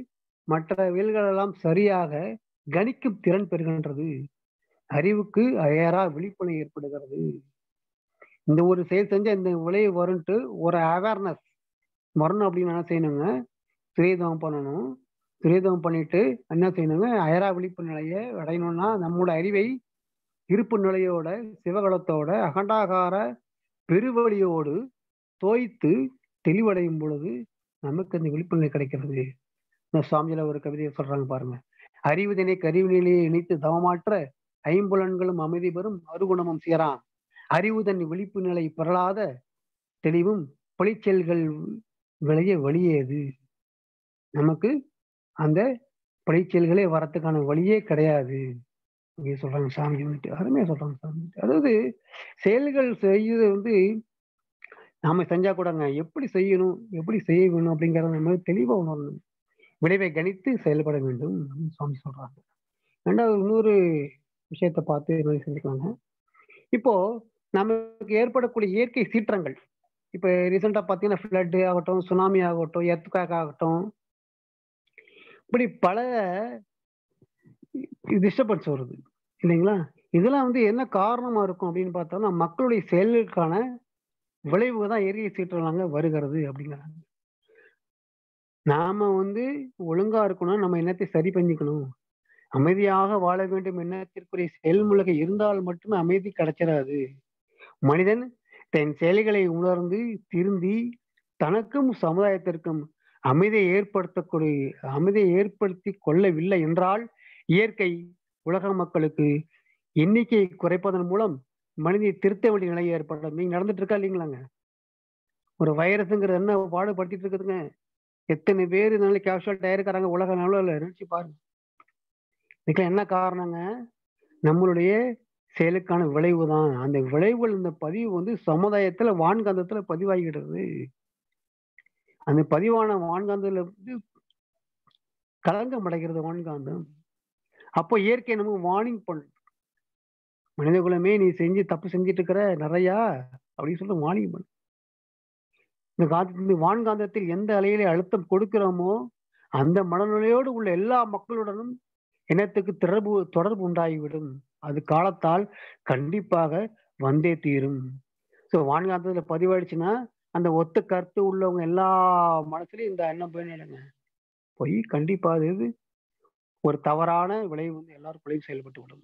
Speaker 2: மற்ற வியல்கள் எல்லாம் சரியாக கணிக்கும் திறன் பெறுகின்றது அறிவுக்கு அயரா விழிப்புணர்வு ஏற்படுகிறது இந்த ஒரு செயல் செஞ்சா இந்த விளைவு வரும்ட்டு ஒரு அவேர்னஸ் வரணும் அப்படின்னு என்ன செய்யணுங்க துரிதம் பண்ணணும் துரிதம் பண்ணிட்டு என்ன செய்யணுங்க அயரா விழிப்பு நிலையை அடையணும்னா நம்மளோட அறிவை இருப்பு நிலையோட சிவகலத்தோட அகண்டாகார பெருவழியோடு தோய்த்து தெளிவடையும் பொழுது நமக்கு அந்த விழிப்பு நிலை கிடைக்கிறது இந்த சுவாமியில ஒரு கவிதையை சொல்றாங்க பாருங்க அறிவுதனை கருவி நிலையை இணைத்து தவமாற்ற ஐம்புலன்களும் அமைதி பெறும் அருகுணமும் சேரான் அறிவுதன் விழிப்பு நிலை பெறலாத தெளிவும் பழிச்செல்கள் விளைய வழியேது நமக்கு அந்த பழிச்செல்களே வரத்துக்கான வழியே கிடையாது அப்படி சொல்றாங்க சாமி வந்துட்டு அருமையா சொல்றாங்க சாமி அதாவது செயல்கள் செய்யறது வந்து நாம செஞ்சா கூடங்க எப்படி செய்யணும் எப்படி செய்ய வேணும் அப்படிங்கறத நம்ம தெளிவா உணரணும் விளைவை கணித்து செயல்பட வேண்டும் அப்படின்னு சுவாமி சொல்றாங்க ரெண்டாவது இன்னொரு விஷயத்த பார்த்து என்ன செஞ்சுக்கலாங்க இப்போ நமக்கு ஏற்படக்கூடிய இயற்கை சீற்றங்கள் இப்ப ரீசெண்டா பாத்தீங்கன்னா ஃபிளட் ஆகட்டும் சுனாமி ஆகட்டும் எர்த்குவேக் ஆகட்டும் இப்படி பல டிஸ்டர்பன்ஸ் வருது இல்லைங்களா இதெல்லாம் வந்து என்ன காரணமா இருக்கும் அப்படின்னு பார்த்தோம்னா மக்களுடைய செயல்களுக்கான விளைவு தான் இயற்கை சீற்றங்களாங்க வருகிறது அப்படிங்கிறாங்க நாம வந்து ஒழுங்கா இருக்கணும் நம்ம எண்ணத்தை சரி பண்ணிக்கணும் அமைதியாக வாழ வேண்டும் எண்ணத்திற்குரிய செயல்முறை இருந்தால் மட்டுமே அமைதி கிடைச்சிடாது மனிதன் தன் செயல்களை உணர்ந்து திருந்தி தனக்கும் சமுதாயத்திற்கும் அமைதியை ஏற்படுத்தக்கூடிய அமைதியை ஏற்படுத்தி கொள்ளவில்லை என்றால் இயற்கை உலக மக்களுக்கு எண்ணிக்கையை குறைப்பதன் மூலம் மனிதனை திருத்த வேண்டிய நிலை ஏற்படும் நீங்க நடந்துட்டு இருக்கா இல்லைங்களாங்க ஒரு வைரஸுங்கிறது என்ன பாடுபடுத்திட்டு இருக்குதுங்க எத்தனை பேர் இதனால கேஷுவல் இருக்கிறாங்க உலக நலவில் நினைச்சு பாருங்க இதுக்கெல்லாம் என்ன காரணங்க நம்மளுடைய செயலுக்கான விளைவு தான் அந்த விளைவுகள் இந்த பதிவு வந்து சமுதாயத்துல வான்காந்தத்துல பதிவாகிடுறது அந்த பதிவான வான்காந்தத்துல வந்து களங்கம் அடைகிறது வான்காந்தம் அப்போ இயற்கை நம்ம வார்னிங் பண்ணும் மனித குலமே நீ செஞ்சு தப்பு செஞ்சுட்டு இருக்கிற நிறையா அப்படின்னு சொல்லிட்டு வார்னிங் பண்ணு இந்த காந்த இந்த வான்காந்தத்தில் எந்த அலையிலே அழுத்தம் கொடுக்கிறோமோ அந்த மனநிலையோடு உள்ள எல்லா மக்களுடனும் இனத்துக்கு தொடர்பு தொடர்பு உண்டாகிவிடும் அது காலத்தால் கண்டிப்பாக வந்தே தீரும் ஸோ வான்காந்தத்துல பதிவாயிடுச்சுன்னா அந்த ஒத்த கருத்து உள்ளவங்க எல்லா மனசுலயும் இந்த எண்ணம் போயிடுங்க போய் கண்டிப்பா அது இது ஒரு தவறான விளைவு வந்து எல்லாருக்குள்ளேயும் செயல்பட்டு விடும்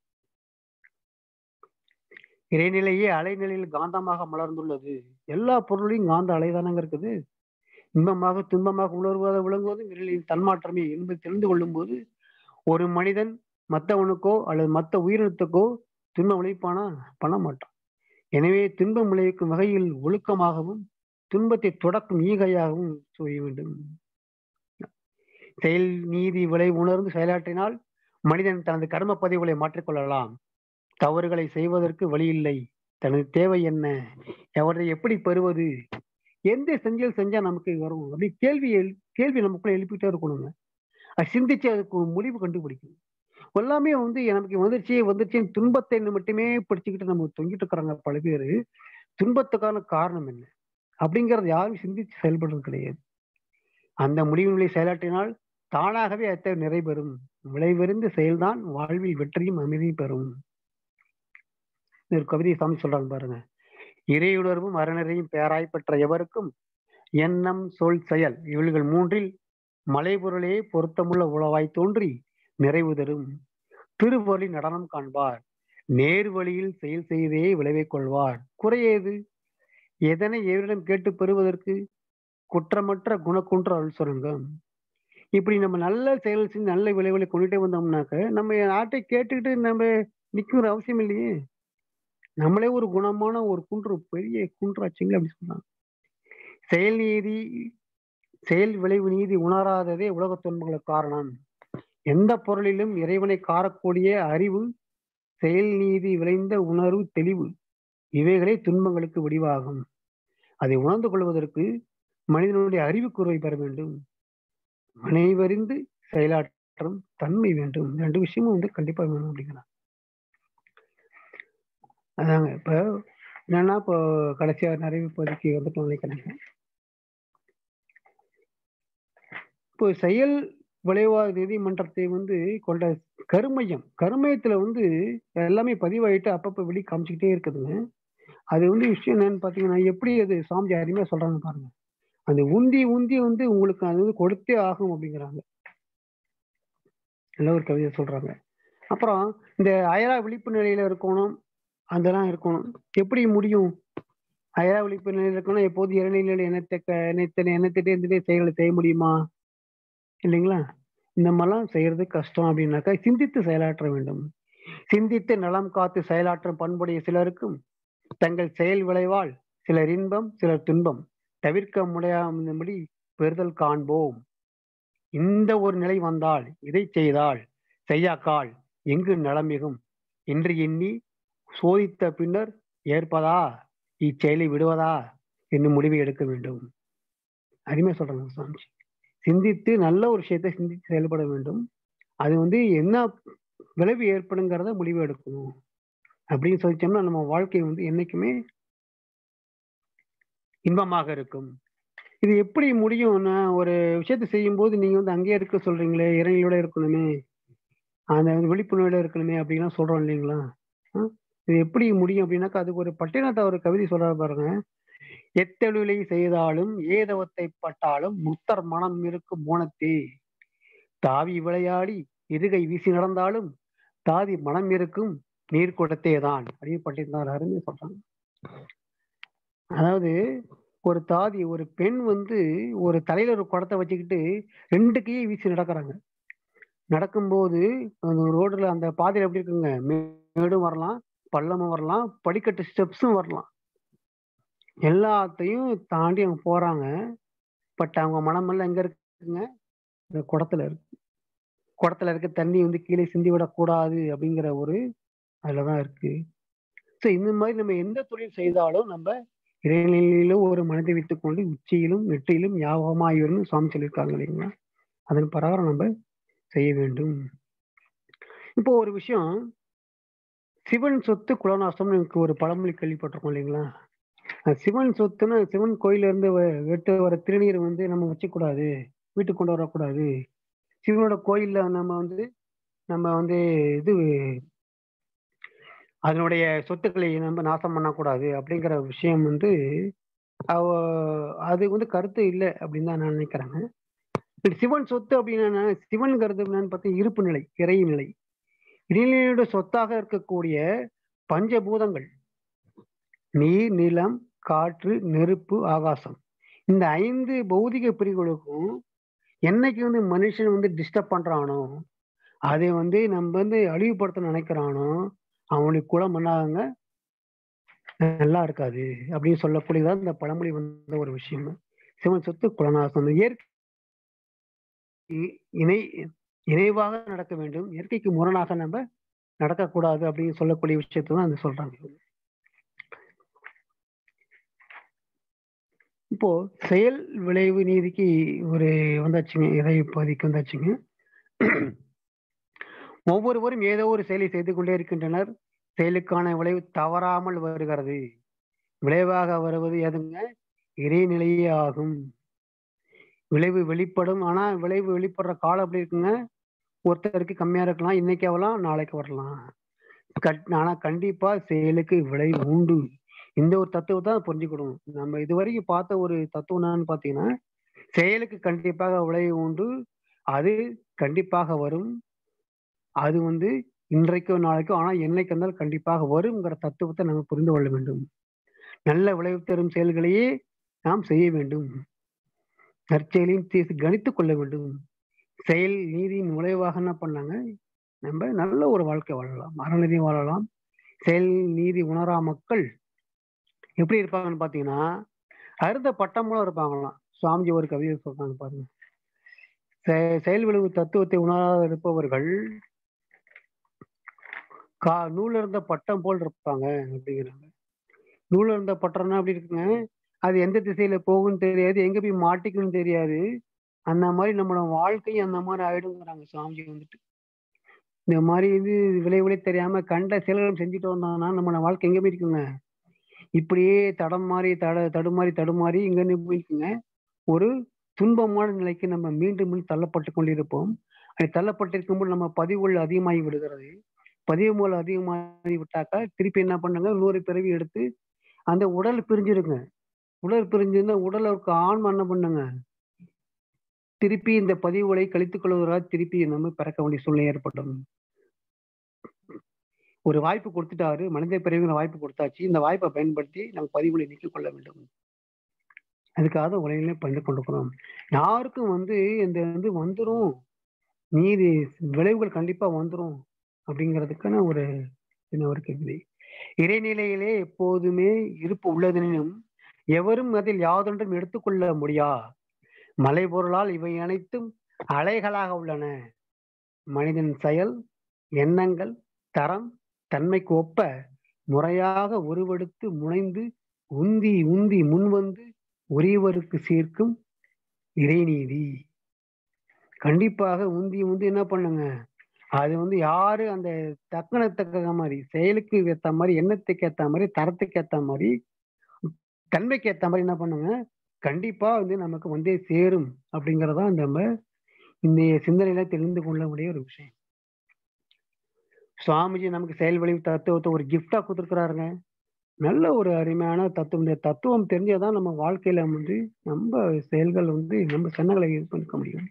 Speaker 2: இறைநிலையே அலைநிலையில் காந்தமாக மலர்ந்துள்ளது எல்லா பொருளையும் காந்த அலைதானங்க இருக்குது இன்பமாக துன்பமாக உணர்வதை விளங்குவதும் விரலின் தன்மாற்றமே என்பது தெரிந்து கொள்ளும் போது ஒரு மனிதன் மற்றவனுக்கோ அல்லது மற்ற உயிரினத்துக்கோ துன்பம் விளைவிப்பானா பண்ண மாட்டான் எனவே துன்பம் விளைவிக்கும் வகையில் ஒழுக்கமாகவும் துன்பத்தை தொடக்கும் ஈகையாகவும் செய்ய வேண்டும் செயல் நீதி விளை உணர்ந்து செயலாற்றினால் மனிதன் தனது கர்ம பதிவுகளை மாற்றிக்கொள்ளலாம் தவறுகளை செய்வதற்கு வழி இல்லை தனது தேவை என்ன அவரை எப்படி பெறுவது எந்த செஞ்சல் செஞ்சா நமக்கு வரும் அப்படி கேள்வி கேள்வி நமக்குள்ள எழுப்பிட்டே இருக்கணுங்க அது சிந்திச்சு அதுக்கு முடிவு கண்டுபிடிக்கணும் எல்லாமே வந்து எனக்கு வந்துருச்சு வந்துருச்சுன்னு துன்பத்தை மட்டுமே படிச்சுக்கிட்டு நம்ம தொங்கிட்டு இருக்கிறாங்க பல பேர் துன்பத்துக்கான காரணம் என்ன அப்படிங்கறது யாரும் சிந்திச்சு செயல்படுறது கிடையாது அந்த முடிவுகளை செயலாற்றினால் தானாகவே அத்தை நிறைபெறும் விளைவெறிந்த செயல்தான் வாழ்வில் வெற்றியும் அமைதியும் பெறும் ஒரு கவிதை சாமி சொல்றாங்க பாருங்க இறையுணர்வும் அறநறையும் பேராய் பெற்ற எவருக்கும் எண்ணம் சொல் செயல் இவள்கள் மூன்றில் மலைபொருளே பொருத்தமுள்ள உளவாய் தோன்றி நிறைவு தரும் திருவொலி நடனம் காண்பார் நேர் வழியில் செயல் செய்தே விளைவை கொள்வார் குறையேது எதனை எவரிடம் கேட்டு பெறுவதற்கு குற்றமற்ற குணக்குன்ற அருள் சுரங்கம் இப்படி நம்ம நல்ல செயல் செஞ்சு நல்ல விளைவுகளை கொண்டுட்டே வந்தோம்னாக்க நம்ம நாட்டை கேட்டுக்கிட்டு நம்ம நிற்கிற அவசியம் இல்லையே நம்மளே ஒரு குணமான ஒரு குன்று பெரிய குன்றாச்சுங்க அப்படி சொன்னாங்க செயல் நீதி செயல் விளைவு நீதி உணராததே உலக துன்பங்களுக்கு காரணம் எந்த பொருளிலும் இறைவனை காரக்கூடிய அறிவு செயல் நீதி விளைந்த உணர்வு தெளிவு இவைகளே துன்பங்களுக்கு விடிவாகும் அதை உணர்ந்து கொள்வதற்கு மனிதனுடைய அறிவு குறை பெற வேண்டும் அனைவறிந்து செயலாற்றும் தன்மை வேண்டும் ரெண்டு விஷயமும் வந்து கண்டிப்பா வேணும் அப்படிங்கிறாங்க அதாங்க இப்ப என்னன்னா இப்போ கடைசியா நிறைவு பகுதிக்கு வந்துட்டு நினைக்கிறேங்க இப்போ செயல் விளைவா நீதிமன்றத்தை வந்து கொண்ட கருமையம் கருமையத்துல வந்து எல்லாமே பதிவாயிட்டு அப்பப்ப வெளி காமிச்சுக்கிட்டே இருக்குதுங்க அது வந்து விஷயம் என்னன்னு பாத்தீங்கன்னா எப்படி அது சாமி அருமையா சொல்றாங்க பாருங்க அந்த உந்தி உந்தி வந்து உங்களுக்கு அது வந்து கொடுத்தே ஆகும் அப்படிங்கிறாங்க நல்ல ஒரு கவிதை சொல்றாங்க அப்புறம் இந்த அயரா விழிப்பு நிலையில இருக்கணும் அதெல்லாம் இருக்கணும் எப்படி முடியும் அயரா விழிப்பு நிலையில இருக்கணும் எப்போது இறைநிலையில எண்ணத்தை எண்ணத்தை எண்ணத்திட்டே இருந்துட்டே செயல்களை செய்ய முடியுமா இல்லைங்களா இந்த மாதிரிலாம் செய்யறது கஷ்டம் அப்படின்னாக்கா சிந்தித்து செயலாற்ற வேண்டும் சிந்தித்து நலம் காத்து செயலாற்றும் பண்புடைய சிலருக்கும் தங்கள் செயல் விளைவால் சிலர் இன்பம் சிலர் துன்பம் தவிர்க்க முடியாதபடி பெறுதல் காண்போம் இந்த ஒரு நிலை வந்தால் இதை செய்தால் செய்யாக்கால் எங்கு நலமிகும் என்று எண்ணி சோதித்த பின்னர் ஏற்பதா இச்செயலை விடுவதா என்று முடிவை எடுக்க வேண்டும் அருமையா சொல்றாங்க சாமி சிந்தித்து நல்ல ஒரு விஷயத்தை சிந்தித்து செயல்பட வேண்டும் அது வந்து என்ன விளைவு ஏற்படுங்கிறத முடிவு எடுக்கணும் அப்படின்னு சொல்லிச்சோம்னா நம்ம வாழ்க்கை வந்து என்னைக்குமே இன்பமாக இருக்கும் இது எப்படி முடியும்னா ஒரு விஷயத்த செய்யும் போது நீங்க வந்து அங்கேயே இருக்க சொல்றீங்களே இறைநிலையோட இருக்கணுமே அந்த விழிப்புணர்வோட இருக்கணுமே அப்படின்லாம் சொல்றோம் இல்லைங்களா இது எப்படி முடியும் அப்படின்னாக்கா அதுக்கு ஒரு பட்டினத்தை ஒரு கவிதை சொல்றாரு பாருங்க எத்தெழுலை செய்தாலும் ஏதவத்தை பட்டாலும் முத்தர் மனம் இருக்கும் மோனத்தே தாவி விளையாடி இருகை வீசி நடந்தாலும் தாதி மனம் இருக்கும் நீர் குடத்தே தான் அப்படின்னு பட்டிருந்தார் அருமையா சொல்றாங்க அதாவது ஒரு தாதி ஒரு பெண் வந்து ஒரு தலையில ஒரு குடத்தை வச்சுக்கிட்டு ரெண்டு கையை வீசி நடக்கிறாங்க நடக்கும்போது அந்த ரோடுல அந்த பாதையில எப்படி இருக்குங்க மேடும் வரலாம் பள்ளமும் வரலாம் படிக்கட்டு ஸ்டெப்ஸும் வரலாம் எல்லாத்தையும் தாண்டி அவங்க போறாங்க பட் அவங்க மனமெல்லாம் எங்க இருக்குங்க இந்த குடத்துல இருக்கு குடத்துல இருக்க தண்ணி வந்து கீழே சிந்தி விடக்கூடாது அப்படிங்கிற ஒரு அதுலதான் இருக்கு ஸோ இந்த மாதிரி நம்ம எந்த தொழில் செய்தாலும் நம்ம இறைநிலையிலும் ஒரு மனதை வைத்துக் கொண்டு உச்சியிலும் நெற்றியிலும் ஞாபகமாயிரும் சுவாமி சொல்லியிருக்காங்க இல்லைங்களா அதன் பிரகாரம் நம்ம செய்ய வேண்டும் இப்போ ஒரு விஷயம் சிவன் சொத்து குலநாசம்னு எனக்கு ஒரு பழமொழி கேள்விப்பட்டிருக்கோம் இல்லைங்களா சிவன் சொத்துன்னு சிவன் கோயில இருந்து வெட்டு வர திருநீர் வந்து நம்ம வச்சக்கூடாது வீட்டுக்கு கொண்டு வரக்கூடாது சிவனோட கோயில்ல நம்ம வந்து நம்ம வந்து இது அதனுடைய சொத்துக்களை நம்ம நாசம் பண்ணக்கூடாது அப்படிங்கிற விஷயம் வந்து அது வந்து கருத்து இல்லை அப்படின்னு தான் நான் நினைக்கிறேங்க சிவன் சொத்து அப்படின்னா சிவன்கிறது என்னன்னு பார்த்தா இருப்பு நிலை இறை நிலை இறைநிலையோட சொத்தாக இருக்கக்கூடிய பஞ்சபூதங்கள் நீர் நிலம் காற்று நெருப்பு ஆகாசம் இந்த ஐந்து பௌதிக பிரிவுகளுக்கும் என்னைக்கு வந்து மனுஷன் வந்து டிஸ்டர்ப் பண்றானோ அதை வந்து நம்ம வந்து அழிவுபடுத்த நினைக்கிறானோ அவனுடைய குலம் பண்ணாங்க நல்லா இருக்காது அப்படின்னு சொல்லக்கூடியதான் இந்த பழமொழி வந்த ஒரு விஷயம் சிவன் சொத்து குலநாசம் இயற்கை இணை இணைவாக நடக்க வேண்டும் இயற்கைக்கு முரணாக நம்ம நடக்கக்கூடாது அப்படின்னு சொல்லக்கூடிய விஷயத்தை தான் அது சொல்றாங்க இப்போ செயல் விளைவு நீதிக்கு ஒரு வந்தாச்சுங்க இறை பகுதிக்கு வந்தாச்சுங்க ஒவ்வொருவரும் ஏதோ ஒரு செயலை செய்து கொண்டே இருக்கின்றனர் செயலுக்கான விளைவு தவறாமல் வருகிறது விளைவாக வருவது எதுங்க இறைநிலையே ஆகும் விளைவு வெளிப்படும் ஆனா விளைவு வெளிப்படுற காலம் எப்படி இருக்குங்க ஒருத்தருக்கு கம்மியா இருக்கலாம் இன்னைக்கு ஆகலாம் நாளைக்கு வரலாம் ஆனா கண்டிப்பா செயலுக்கு விளைவு உண்டு இந்த ஒரு தத்துவத்தை தான் புரிஞ்சுக்கணும் நம்ம இது வரைக்கும் பார்த்த ஒரு தத்துவம் என்னன்னு பாத்தீங்கன்னா செயலுக்கு கண்டிப்பாக விளைவு உண்டு அது கண்டிப்பாக வரும் அது வந்து இன்றைக்கோ நாளைக்கோ ஆனா என்னைக்கு வந்தாலும் கண்டிப்பாக வருங்கிற தத்துவத்தை நம்ம புரிந்து கொள்ள வேண்டும் நல்ல விளைவு தரும் செயல்களையே நாம் செய்ய வேண்டும் நற்செயலையும் தீர்த்து கணித்துக் கொள்ள வேண்டும் செயல் நீதியின் விளைவாக என்ன பண்ணாங்க நம்ம நல்ல ஒரு வாழ்க்கை வாழலாம் மரணதி வாழலாம் செயல் நீதி உணரா மக்கள் எப்படி இருப்பாங்கன்னு பாத்தீங்கன்னா அருந்த பட்டமும் இருப்பாங்களாம் சுவாமிஜி ஒரு கவிதை சொல்றாங்க பாருங்க செயல் விளைவு தத்துவத்தை உணராத இருப்பவர்கள் கா நூல் இருந்த பட்டம் போல் இருப்பாங்க அப்படிங்கிறாங்க நூல் இருந்த பட்டம்னா அப்படி இருக்குங்க அது எந்த திசையில போகும்னு தெரியாது எங்க போய் மாட்டிக்கணும்னு தெரியாது அந்த மாதிரி நம்மளோட வாழ்க்கையும் அந்த மாதிரி ஆயிடுங்கிறாங்க சுவாமிஜி வந்துட்டு இந்த மாதிரி இது விளைவுகளே தெரியாம கண்ட செயல்களும் செஞ்சுட்டு வந்தோம்னா நம்மளோட வாழ்க்கை எங்க போயிருக்குங்க இப்படியே தடம் மாறி தட தடுமாறி தடுமாறி இங்க போயிருக்குங்க ஒரு துன்பமான நிலைக்கு நம்ம மீண்டும் மீண்டும் தள்ளப்பட்டு கொண்டிருப்போம் அப்படி தள்ளப்பட்டிருக்கும்போது நம்ம பதிவுகள் அதிகமாகி விடுகிறது பதிவுகள் அதிகமாகி விட்டாக்கா திருப்பி என்ன பண்ணுங்க நூறு பிறவி எடுத்து அந்த உடல் பிரிஞ்சிருங்க உடல் பிரிஞ்சிருந்தா உடலுக்கு ஆன்மா என்ன பண்ணுங்க திருப்பி இந்த பதிவுகளை கழித்துக் கொள்வதற்காக திருப்பி நம்ம பிறக்க வேண்டிய சூழ்நிலை ஏற்படும் ஒரு வாய்ப்பு கொடுத்துட்டாரு மனித பிறவிங்கிற வாய்ப்பு கொடுத்தாச்சு இந்த வாய்ப்பை பயன்படுத்தி நம்ம பதிவுகளை நீக்கிக் கொள்ள வேண்டும் அதுக்காக உலகிலே பண்ணி கொண்டிருக்கிறோம் யாருக்கும் வந்து இந்த வந்து வந்துரும் நீதி விளைவுகள் கண்டிப்பா வந்துரும் அப்படிங்கிறதுக்கான ஒரு என்ன ஒரு கேள்வி இறைநிலையிலே எப்போதுமே இருப்பு உள்ளதெனினும் எவரும் அதில் யாதொன்றும் எடுத்துக்கொள்ள முடியா மலை பொருளால் இவை அனைத்தும் அலைகளாக உள்ளன மனிதன் செயல் எண்ணங்கள் தரம் தன்மைக்கு ஒப்ப முறையாக உருவெடுத்து முனைந்து உந்தி உந்தி முன்வந்து உரியவருக்கு சேர்க்கும் இறைநீதி கண்டிப்பாக உந்தி உந்தி என்ன பண்ணுங்க அது வந்து யாரு அந்த தக்கணத்தக்க மாதிரி செயலுக்கு ஏத்த மாதிரி எண்ணத்துக்கு ஏத்த மாதிரி தரத்துக்கு ஏத்த மாதிரி தன்மைக்கு ஏத்த மாதிரி என்ன பண்ணுங்க கண்டிப்பா வந்து நமக்கு வந்தே சேரும் அப்படிங்கறதா நம்ம இந்த சிந்தனையில தெரிந்து கொள்ள முடிய ஒரு விஷயம் சுவாமிஜி நமக்கு செயல் விளைவு தத்துவத்தை ஒரு கிஃப்டா கொடுத்துருக்கிறாருங்க நல்ல ஒரு அருமையான தத்துவம் இந்த தத்துவம் தெரிஞ்சாதான் நம்ம வாழ்க்கையில வந்து நம்ம செயல்கள் வந்து நம்ம சென்னங்களை இது பண்ணிக்க முடியும்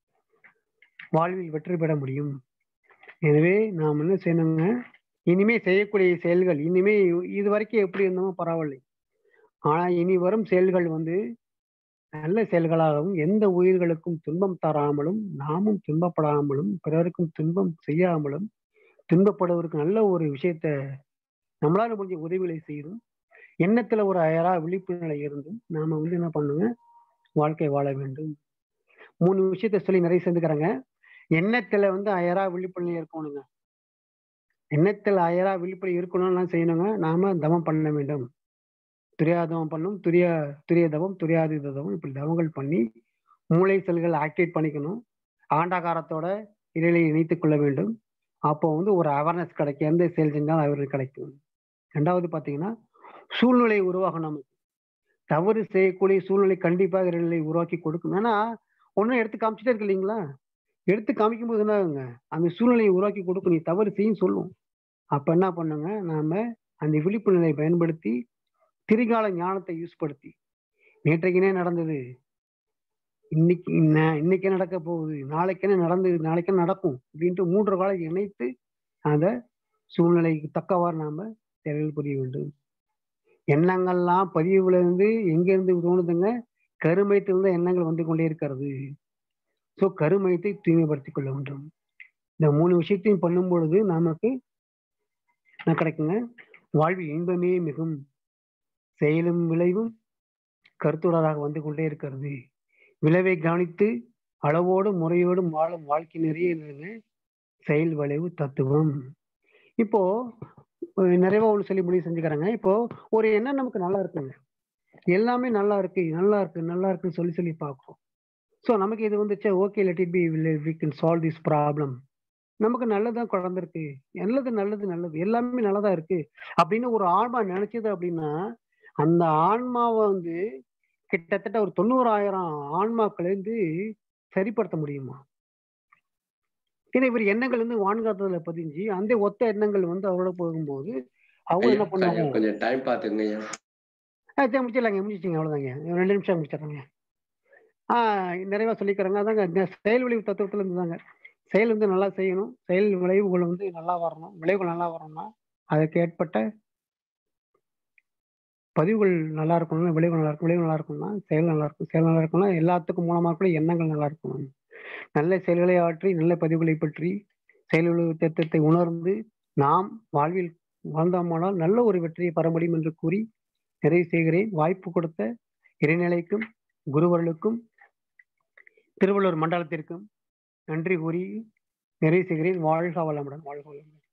Speaker 2: வாழ்வில் வெற்றி பெற முடியும் எனவே நாம் என்ன செய்யணுங்க இனிமே செய்யக்கூடிய செயல்கள் இனிமே இது வரைக்கும் எப்படி இருந்தோமோ பரவாயில்லை ஆனா இனி வரும் செயல்கள் வந்து நல்ல செயல்களாகவும் எந்த உயிர்களுக்கும் துன்பம் தராமலும் நாமும் துன்பப்படாமலும் பிறருக்கும் துன்பம் செய்யாமலும் துன்பப்படுவதற்கு நல்ல ஒரு விஷயத்த நம்மளால முடிஞ்ச உதவிகளை செய்யணும் எண்ணத்துல ஒரு அயரா விழிப்பு நிலை இருந்தும் நாம வந்து என்ன பண்ணுங்க வாழ்க்கை வாழ வேண்டும் மூணு விஷயத்த சொல்லி நிறைய சேர்ந்துக்கிறாங்க எண்ணத்துல வந்து அயரா விழிப்பு நிலை இருக்கணுங்க எண்ணத்துல அயரா விழிப்பு இருக்கணும்னா செய்யணுங்க நாம தவம் பண்ண வேண்டும் துரியாதவம் பண்ணும் துரியா துரிய தவம் துரியாதீத தவம் இப்படி தவங்கள் பண்ணி மூளை செல்கள் ஆக்டிவேட் பண்ணிக்கணும் ஆண்டாகாரத்தோட இறையிலை இணைத்துக் கொள்ள வேண்டும் அப்போ வந்து ஒரு அவேர்னஸ் கிடைக்கும் எந்த செயல் செஞ்சாலும் அவருக்கு கிடைக்கும் ரெண்டாவது பார்த்தீங்கன்னா சூழ்நிலை உருவாகும் நமக்கு தவறு செய்யக்கூடிய சூழ்நிலை கண்டிப்பாக இறைநிலை உருவாக்கி கொடுக்கும் ஏன்னா ஒன்றும் எடுத்து காமிச்சிட்டே இருக்கு இல்லைங்களா எடுத்து காமிக்கும் போது என்ன அந்த சூழ்நிலையை உருவாக்கி கொடுக்கும் நீ தவறு செய்யும் சொல்லும் அப்ப என்ன பண்ணுங்க நாம அந்த விழிப்பு நிலையை பயன்படுத்தி திரிகால ஞானத்தை யூஸ் படுத்தி நேற்றைக்குனே நடந்தது இன்னைக்கு இன்னைக்கு நடக்க போகுது நாளைக்கென நடந்தது நாளைக்கே நடக்கும் அப்படின்ட்டு மூன்று காலை இணைத்து அந்த சூழ்நிலைக்கு தக்கவாறு நாம செயல்கள் புரிய வேண்டும் எண்ணங்கள்லாம் பதிவுல இருந்து எங்க இருந்து தோணுதுங்க கருமையத்திலிருந்து எண்ணங்கள் வந்து கொண்டே இருக்கிறது ஸோ கருமையத்தை தூய்மைப்படுத்திக் கொள்ள வேண்டும் இந்த மூணு விஷயத்தையும் பண்ணும் பொழுது நமக்கு என்ன கிடைக்குங்க வாழ்வில் இன்பமே மிகும் செயலும் விளைவும் கருத்துடராக வந்து கொண்டே இருக்கிறது விளைவை கவனித்து அளவோடும் முறையோடும் வாழும் வாழ்க்கை நிறைய இருந்ததுங்க செயல் விளைவு தத்துவம் இப்போ நிறைவா ஒன்று சொல்லி முடிவு செஞ்சுக்கிறாங்க இப்போ ஒரு எண்ணம் நமக்கு நல்லா இருக்குங்க எல்லாமே நல்லா இருக்கு நல்லா இருக்கு நல்லா இருக்குன்னு சொல்லி சொல்லி பார்க்குறோம் ஸோ நமக்கு இது வந்துச்சு okay let it be we can solve this problem நமக்கு நல்லதான் குழந்திருக்கு நல்லது நல்லது நல்லது எல்லாமே நல்லதா இருக்கு அப்படின்னு ஒரு ஆன்மா நினைச்சது அப்படின்னா அந்த ஆன்மாவை வந்து கிட்டத்தட்ட ஒரு தொண்ணூறாயிரம் ஆன்மாக்கள் வந்து சரிப்படுத்த முடியுமா ஏன்னா இவர் எண்ணங்கள் வந்து வான்காத்ததுல பதிஞ்சு அந்த ஒத்த எண்ணங்கள் வந்து அவரோட போகும்போது அவங்க என்ன பண்ணுவாங்க
Speaker 3: கொஞ்சம் டைம் பாத்துங்க
Speaker 2: முடிச்சிடலாங்க முடிச்சிட்டிங்க அவ்வளவுதாங்க ரெண்டு நிமிஷம் முடிச்சிடறாங்க ஆஹ் நிறைவா சொல்லிக்கிறேங்க அதாங்க செயல் விளைவு தத்துவத்துல இருந்துதாங்க செயல் வந்து நல்லா செய்யணும் செயல் விளைவுகள் வந்து நல்லா வரணும் விளைவுகள் நல்லா வரணும்னா அதுக்கு ஏற்பட்ட பதிவுகள் நல்லா இருக்கணும் விளைவுகள் நல்லா இருக்கும் விளைவு நல்லா இருக்கணும்னா செயல் நல்லா இருக்கும் செயல் நல்லா இருக்கணும்னா எல்லாத்துக்கும் மூலமாக கூட எண்ணங்கள் நல்லா இருக்கணும் நல்ல செயல்களை ஆற்றி நல்ல பதிவுகளை பற்றி செயல் விளைவு திட்டத்தை உணர்ந்து நாம் வாழ்வில் வாழ்ந்தோமானால் நல்ல ஒரு வெற்றியை பெற முடியும் என்று கூறி நிறைவு செய்கிறேன் வாய்ப்பு கொடுத்த இறைநிலைக்கும் குருவர்களுக்கும் திருவள்ளூர் மண்டலத்திற்கும் நன்றி கூறி நிறைவு செய்கிறேன் வாழ்க வளமுடன் வாழ்க வளமுடன்